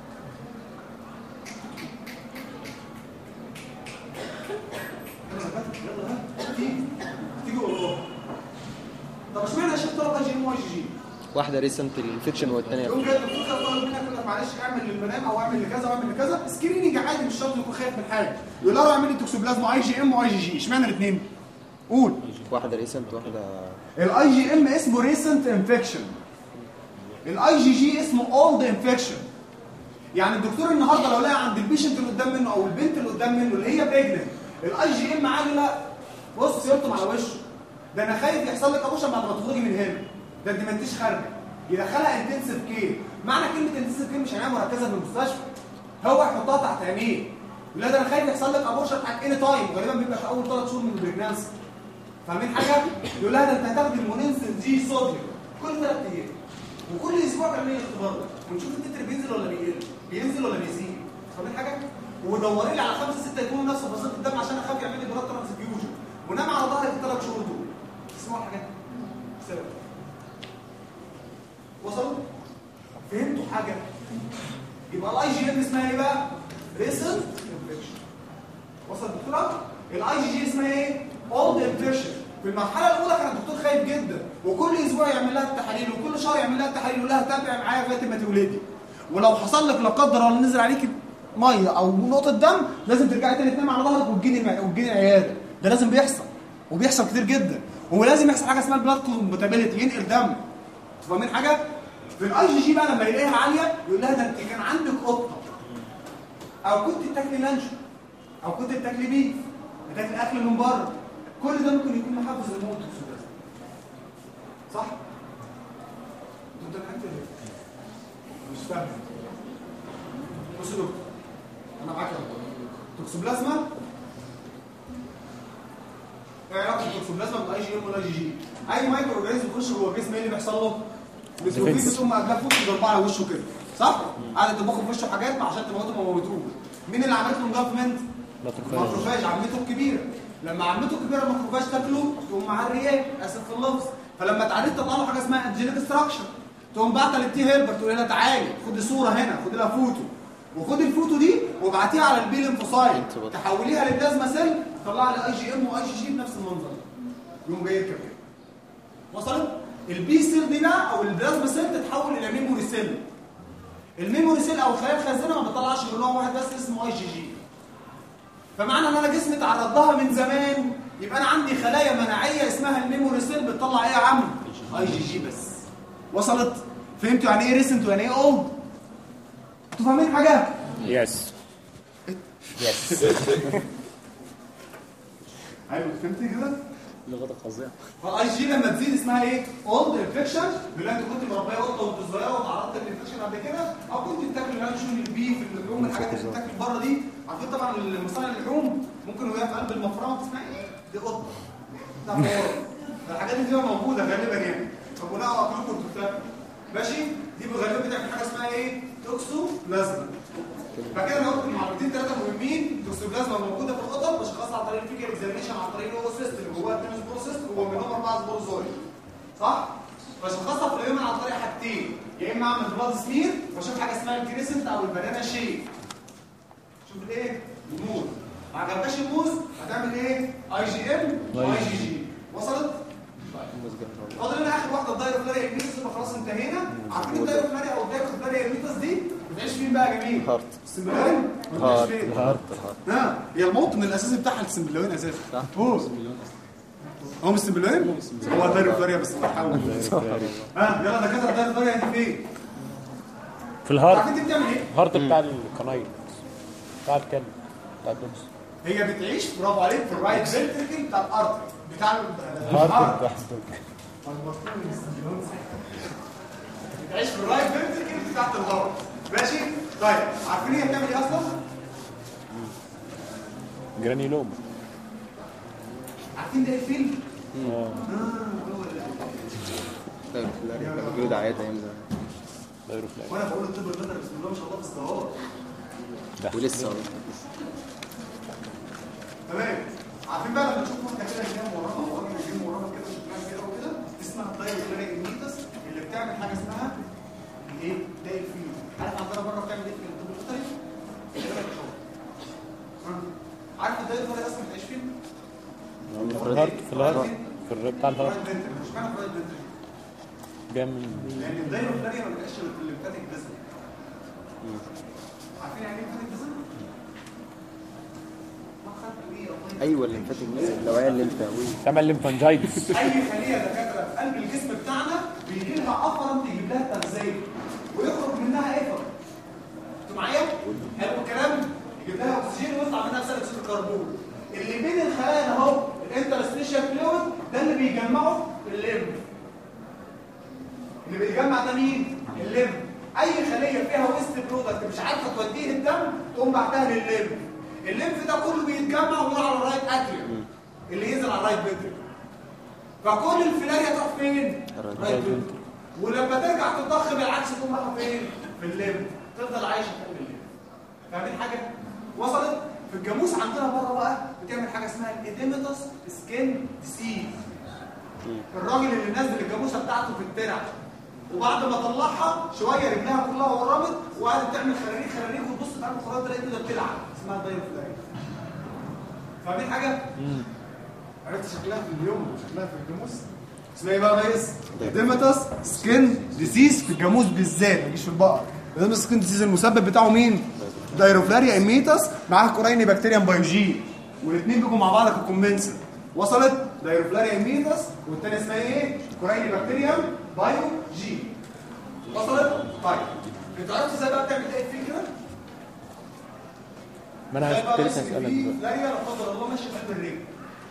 يلا يلا ها تيجي تيجي والله طب اشمعنى يا شيخ طلب اي جي ام واي جي جي واحدة ريسنت الانفكشن والتانية يقوم جاي الدكتور كده طالب منك يقول لك معلش اعمل للبنات او اعمل لكذا واعمل لكذا سكريننج عادي مش شرط يكون خايف من حاجه يقول له اعمل لي توكسوبلازما اي جي ام واي جي جي اشمعنى الاثنين قول واحدة ريسنت واحدة الاي جي ام اسمه ريسنت انفكشن الاي جي جي اسمه اولد انفكشن يعني الدكتور النهارده لو لقى عند البيشنت اللي قدام منه او البنت اللي قدام منه اللي هي بريجننت الاي جي ام عادي لا بص يرطم على وشه ده انا خايف يحصل لك ابوشن بعد ما تخرجي من هنا ده انت ما انتش خارجه يدخلها انتنسيف كير معنى كلمه انتنسيف كير مش عنايه مركزه في المستشفى هو يحطها تحت عينيه لا ده انا خايف يحصل لك ابورشن ات اني تايم غالبا بيبقى في اول ثلاث شهور من البريجنانسي فاهمين حاجه يقول لها ده انت هتاخدي المونينسن دي صوديوم كل ثلاث ايام وكل اسبوع تعملي اختبار ده ونشوف التتر بينزل ولا بيقل بينزل ولا بيزيد فاهمين حاجه ودوري لي على خمسه سته يكونوا نفس فصيله الدم عشان اخاف يعمل لي بلاد ترانسفيوجن ونام على ظهرك الثلاث شهور دول اسمعوا الحاجات دي سلام وصلوا فهمتوا حاجه يبقى الاي جي ام اسمها ايه بقى ريسنت انفكشن وصل الدكتوره الاي جي جي اسمها ايه اولد انفكشن في المرحله الاولى كان الدكتور خايف جدا وكل اسبوع يعمل لها التحاليل وكل شهر يعمل لها التحاليل يقول لها تابع معايا لغايه ما تولدي ولو حصل لك لا قدر الله نزل عليك ميه او نقطه دم لازم ترجعي تاني تنام على ظهرك وتجيني الم- وتجيني العياده ده لازم بيحصل وبيحصل كتير جدا ولازم يحصل حاجه اسمها البلاد كومباتيبيليتي ينقل دم فاهمين حاجه في الاي جي جي بقى لما يلاقيها عاليه يقول لها ده انت كان عندك قطه او كنت بتاكلي لانشون او كنت بتاكلي بيف بتاكلي اكل من بره كل ده ممكن يكون محفز للموت توكسوبلازما صح؟ انتوا ضحكتوا ليه؟ مش فاهم بص يا دكتور انا معاك يا دكتور توكسوبلازما ايه علاقه التوكسوبلازما بالاي جي ام والاي جي جي اي مايكرو اورجانيزم يخش جوه الجسم ايه اللي بيحصل له؟ البروتين بتقوم قبلها فوق ضربه على وشه كده صح؟ قاعده تطبخ في وشه حاجات عشان تموته ما موتوش مين اللي عملت له انجلفمنت؟ ماكروفاج عمته الكبيره لما عمته الكبيره الماكروفاج تاكله تقوم معاه الرياح اسف في اللفظ فلما تعالي تطلع له حاجه اسمها انجينيك ستراكشر تقوم باعته للتي هيلبر تقول لها تعالي خدي صوره هنا خدي لها فوتو وخدي الفوتو دي وابعتيها على البي ليمفوسايت تحوليها لبلازما سيل تطلع لي اي جي ام واي جي جي بنفس المنظر يقوم جاي يركب كده وصلت البي سيل دي بقى او البلازما سيل تتحول الى ميموري سيل الميموري سيل او الخلايا الخزانه ما بتطلعش غير نوع واحد بس اسمه اي جي جي فمعنى ان انا جسمي اتعرض لها من زمان يبقى انا عندي خلايا مناعيه اسمها الميموري سيل بتطلع ايه يا عم اي جي جي بس وصلت فهمتوا يعني ايه ريسنت ويعني ايه اولد انتوا فاهمين حاجه يس يس ايوه فهمتي كده لغه فظيعه فالاي جي لما تزيد اسمها ايه اولد انفكشن بيقول انت كنت مربيه قطه وانت صغيره وتعرضت للانفكشن قبل كده او كنت بتاكل لانشون البيف اللحوم الحاجات اللي بتاكل بره دي عارفين طبعا المصانع اللحوم ممكن وهي في قلب المفرمه اسمها ايه دي قطه ده فور الحاجات دي بتبقى موجوده غالبا يعني فبناء على اكلكم انتوا بتاكلوا ماشي دي غالبا بتعمل حاجه اسمها ايه توكسو بلازما فكده انا قلت معلومتين ثلاثه مهمين توكسوبلازما موجوده في القطط بشخصها عن طريق الفيكال اكزامينشن عن طريق الاو سيستم اللي جواه التنس برو سيستم جوه منهم اربعه سبوروزويد صح؟ بشخصها في اليوم عن طريق حاجتين يا اما اعمل بلاد سمير واشوف حاجه اسمها الكريسنت او البنانا شيك شوف الايه؟ الموز ما عجبكش الموز هتعمل ايه؟ اي جي ام واي جي جي وصلت؟ فاضل لنا اخر واحده الدايرو فلاريا ايميتس يبقى خلاص انتهينا عارفين الدايرو فلاريا او الدايرو فلاريا ايميتس دي بتعيش فين بقى يا جميل؟ هارت السمبلاوين هارت فين؟ هارت ها هي الموطن الاساسي بتاعها السمبلاوين اساسا هو هو مش السمبلاوين؟ هو الدايرو فلاريا بس بتحاول ها يلا دكاتره الدايرو فلاريا دي فين؟ في الهارت عارفين دي بتعمل ايه؟ الهارت بتاع القنايل بتاع الكلب بتاع الدوس هي بتعيش برافو عليك في الرايت فينتركل بتاع الارتري بتاع الهارت الهارت بتاع بتعيش في الرايت فينتركل بتاعت الهارت ماشي طيب عارفين هي بتعمل ايه اصلا جرانيلوم عارفين ده ايه الفيلم اه موجود عيات ايام زمان دايروفلاج وانا بقول الطب البيطري بسم الله ما شاء الله بس ده هو ولسه تمام عارفين بقى لما تشوف واحده كده جايه وراها او راجل جاي وراها كده شكلها كده وكده اسمها الدايركتريك الميتس اللي بتعمل حاجه اسمها الايه ده الفيل عارف عندنا بره بتعمل ايه في الطب البيطري إيه رأيك يا شباب؟ ها؟ عارف الدايركتريك اصلا بتعيش فين في الهارت في الهارت في الرب بتاع الهارت رايت فنتركل مش معنى رايت فنتركل جاي من لان الدايركتريك ما بتبقاش غير في الليمفاتيك فيزل عارفين يعني ايه ليمفاتيك فيزل؟ ما خدتوا ايه يا طيب؟ ايوه الليمفاتيك النوعيه الليمفاويه تعمل ليمفانجايتس اي خليه دكاتره في قلب الجسم بتاعنا بيجي لها افرم تجيب لها تغذيه ويخرج منها ايفر انتوا معايا حلو الكلام يجيب لها اكسجين ويطلع منها ثاني اكسيد الكربون اللي بين الخلايا ده اهو الانترستيشال فلويد ده اللي بيجمعه الليمف اللي بيجمع ده مين الليمف اي خليه فيها ويست برودكت مش عارفه توديه الدم تقوم بعتها للليمف الليمف ده كله بيتجمع ويروح على الرايت اتريوم اللي ينزل على الرايت فينتريكل فكل الفلاريا تروح فين؟ الرايت رايت فينتريكل ولما ترجع تتضخ بالعكس تقوم رايحه فين؟ في الليمف تفضل عايشه فوق الليمف فاهمين حاجه؟ وصلت؟ في الجاموس عندنا بره بقى بتعمل حاجه اسمها الاديمتس سكين ديسيز الراجل اللي نزل الجاموسه بتاعته في الترع وبعد ما طلعها شويه رجلها كلها ورمت وقعدت تعمل خراريق خراريق وتبص تعمل خراريق تلاقي ده بتلعب اسمها دايرفلاي فاهمين حاجه؟ عرفت شكلها في اليوم وشكلها في الجاموس اسمها ايه بقى يا ريس؟ ديماتس سكين ديسيز في الجاموس بالذات ما يجيش في البقر ديماتس سكين ديسيز المسبب بتاعه مين؟ دايروفلاريا ايميتس معاها كورايني بكتيريا بايوجين والاثنين بيجوا مع بعض ككومنسل وصلت دايروفلاريا ايميتس والثانيه اسمها ايه؟ كورايني بكتيريا بايوجين وصلت؟ طيب انت عرفت ازاي بقى بتعمل ايه الفكره؟ ما انا تخيل بقى كنت لسه ماسك اسالك في دلوقتي فلاريا لا قدر الله ماشي في قلب الرجل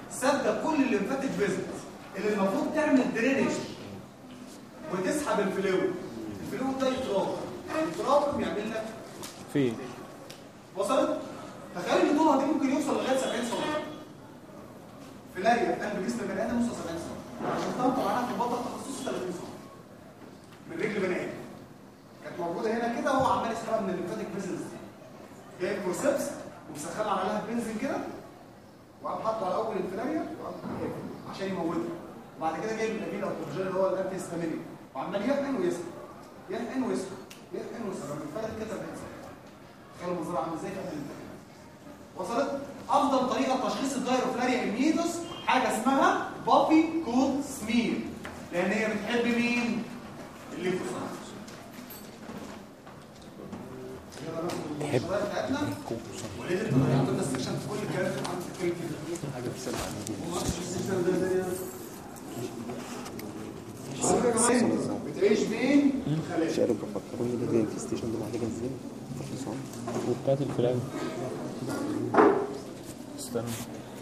سد كل الليمفاتيك فيزيت اللي المفروض تعمل درينج وتسحب الفلويد الفلويد ده يتراكم يتراكم يعمل لك في وصلت تخيل ان طولها دي ممكن يوصل لغايه 70 سم فيلاريا في قلب جسم البني ادم يوصل 70 سم عشان تنطق معناها في البطن تخصص 30 سم من رجل بني ادم كانت موجوده هنا كده وهو عمال يسحبها من الليمفاتيك فيزلز دي جايب فورسبس ومسخنها عليها بنزين كده وقام حاطه على اول الفيلاريا وقام قافل عشان يموتها وبعد كده جايب الامين او الترجيل اللي هو الانتي هيستامينيك وعمال يحقن ويسحب يحقن ويسحب يحقن ويسحب لما الفلت كده بيحصل تخيلوا المنظر عامل ازاي في قبل الامتحان وصلت افضل طريقه تشخيص الدايروفلاريا اميدوس حاجه اسمها بابي كود سمير لان هي بتحب مين الليفوسايت يلا ناخد الشرايط بتاعتنا وليه انتوا عندنا السكشن في كل الكلام اللي عم تتكلم فيه حاجه في سبعه بتعيش بين الخلايا مش عارف بفكروني ده زي الانفستيشن دي محتاجه ازاي وبتاعت الفلان استنى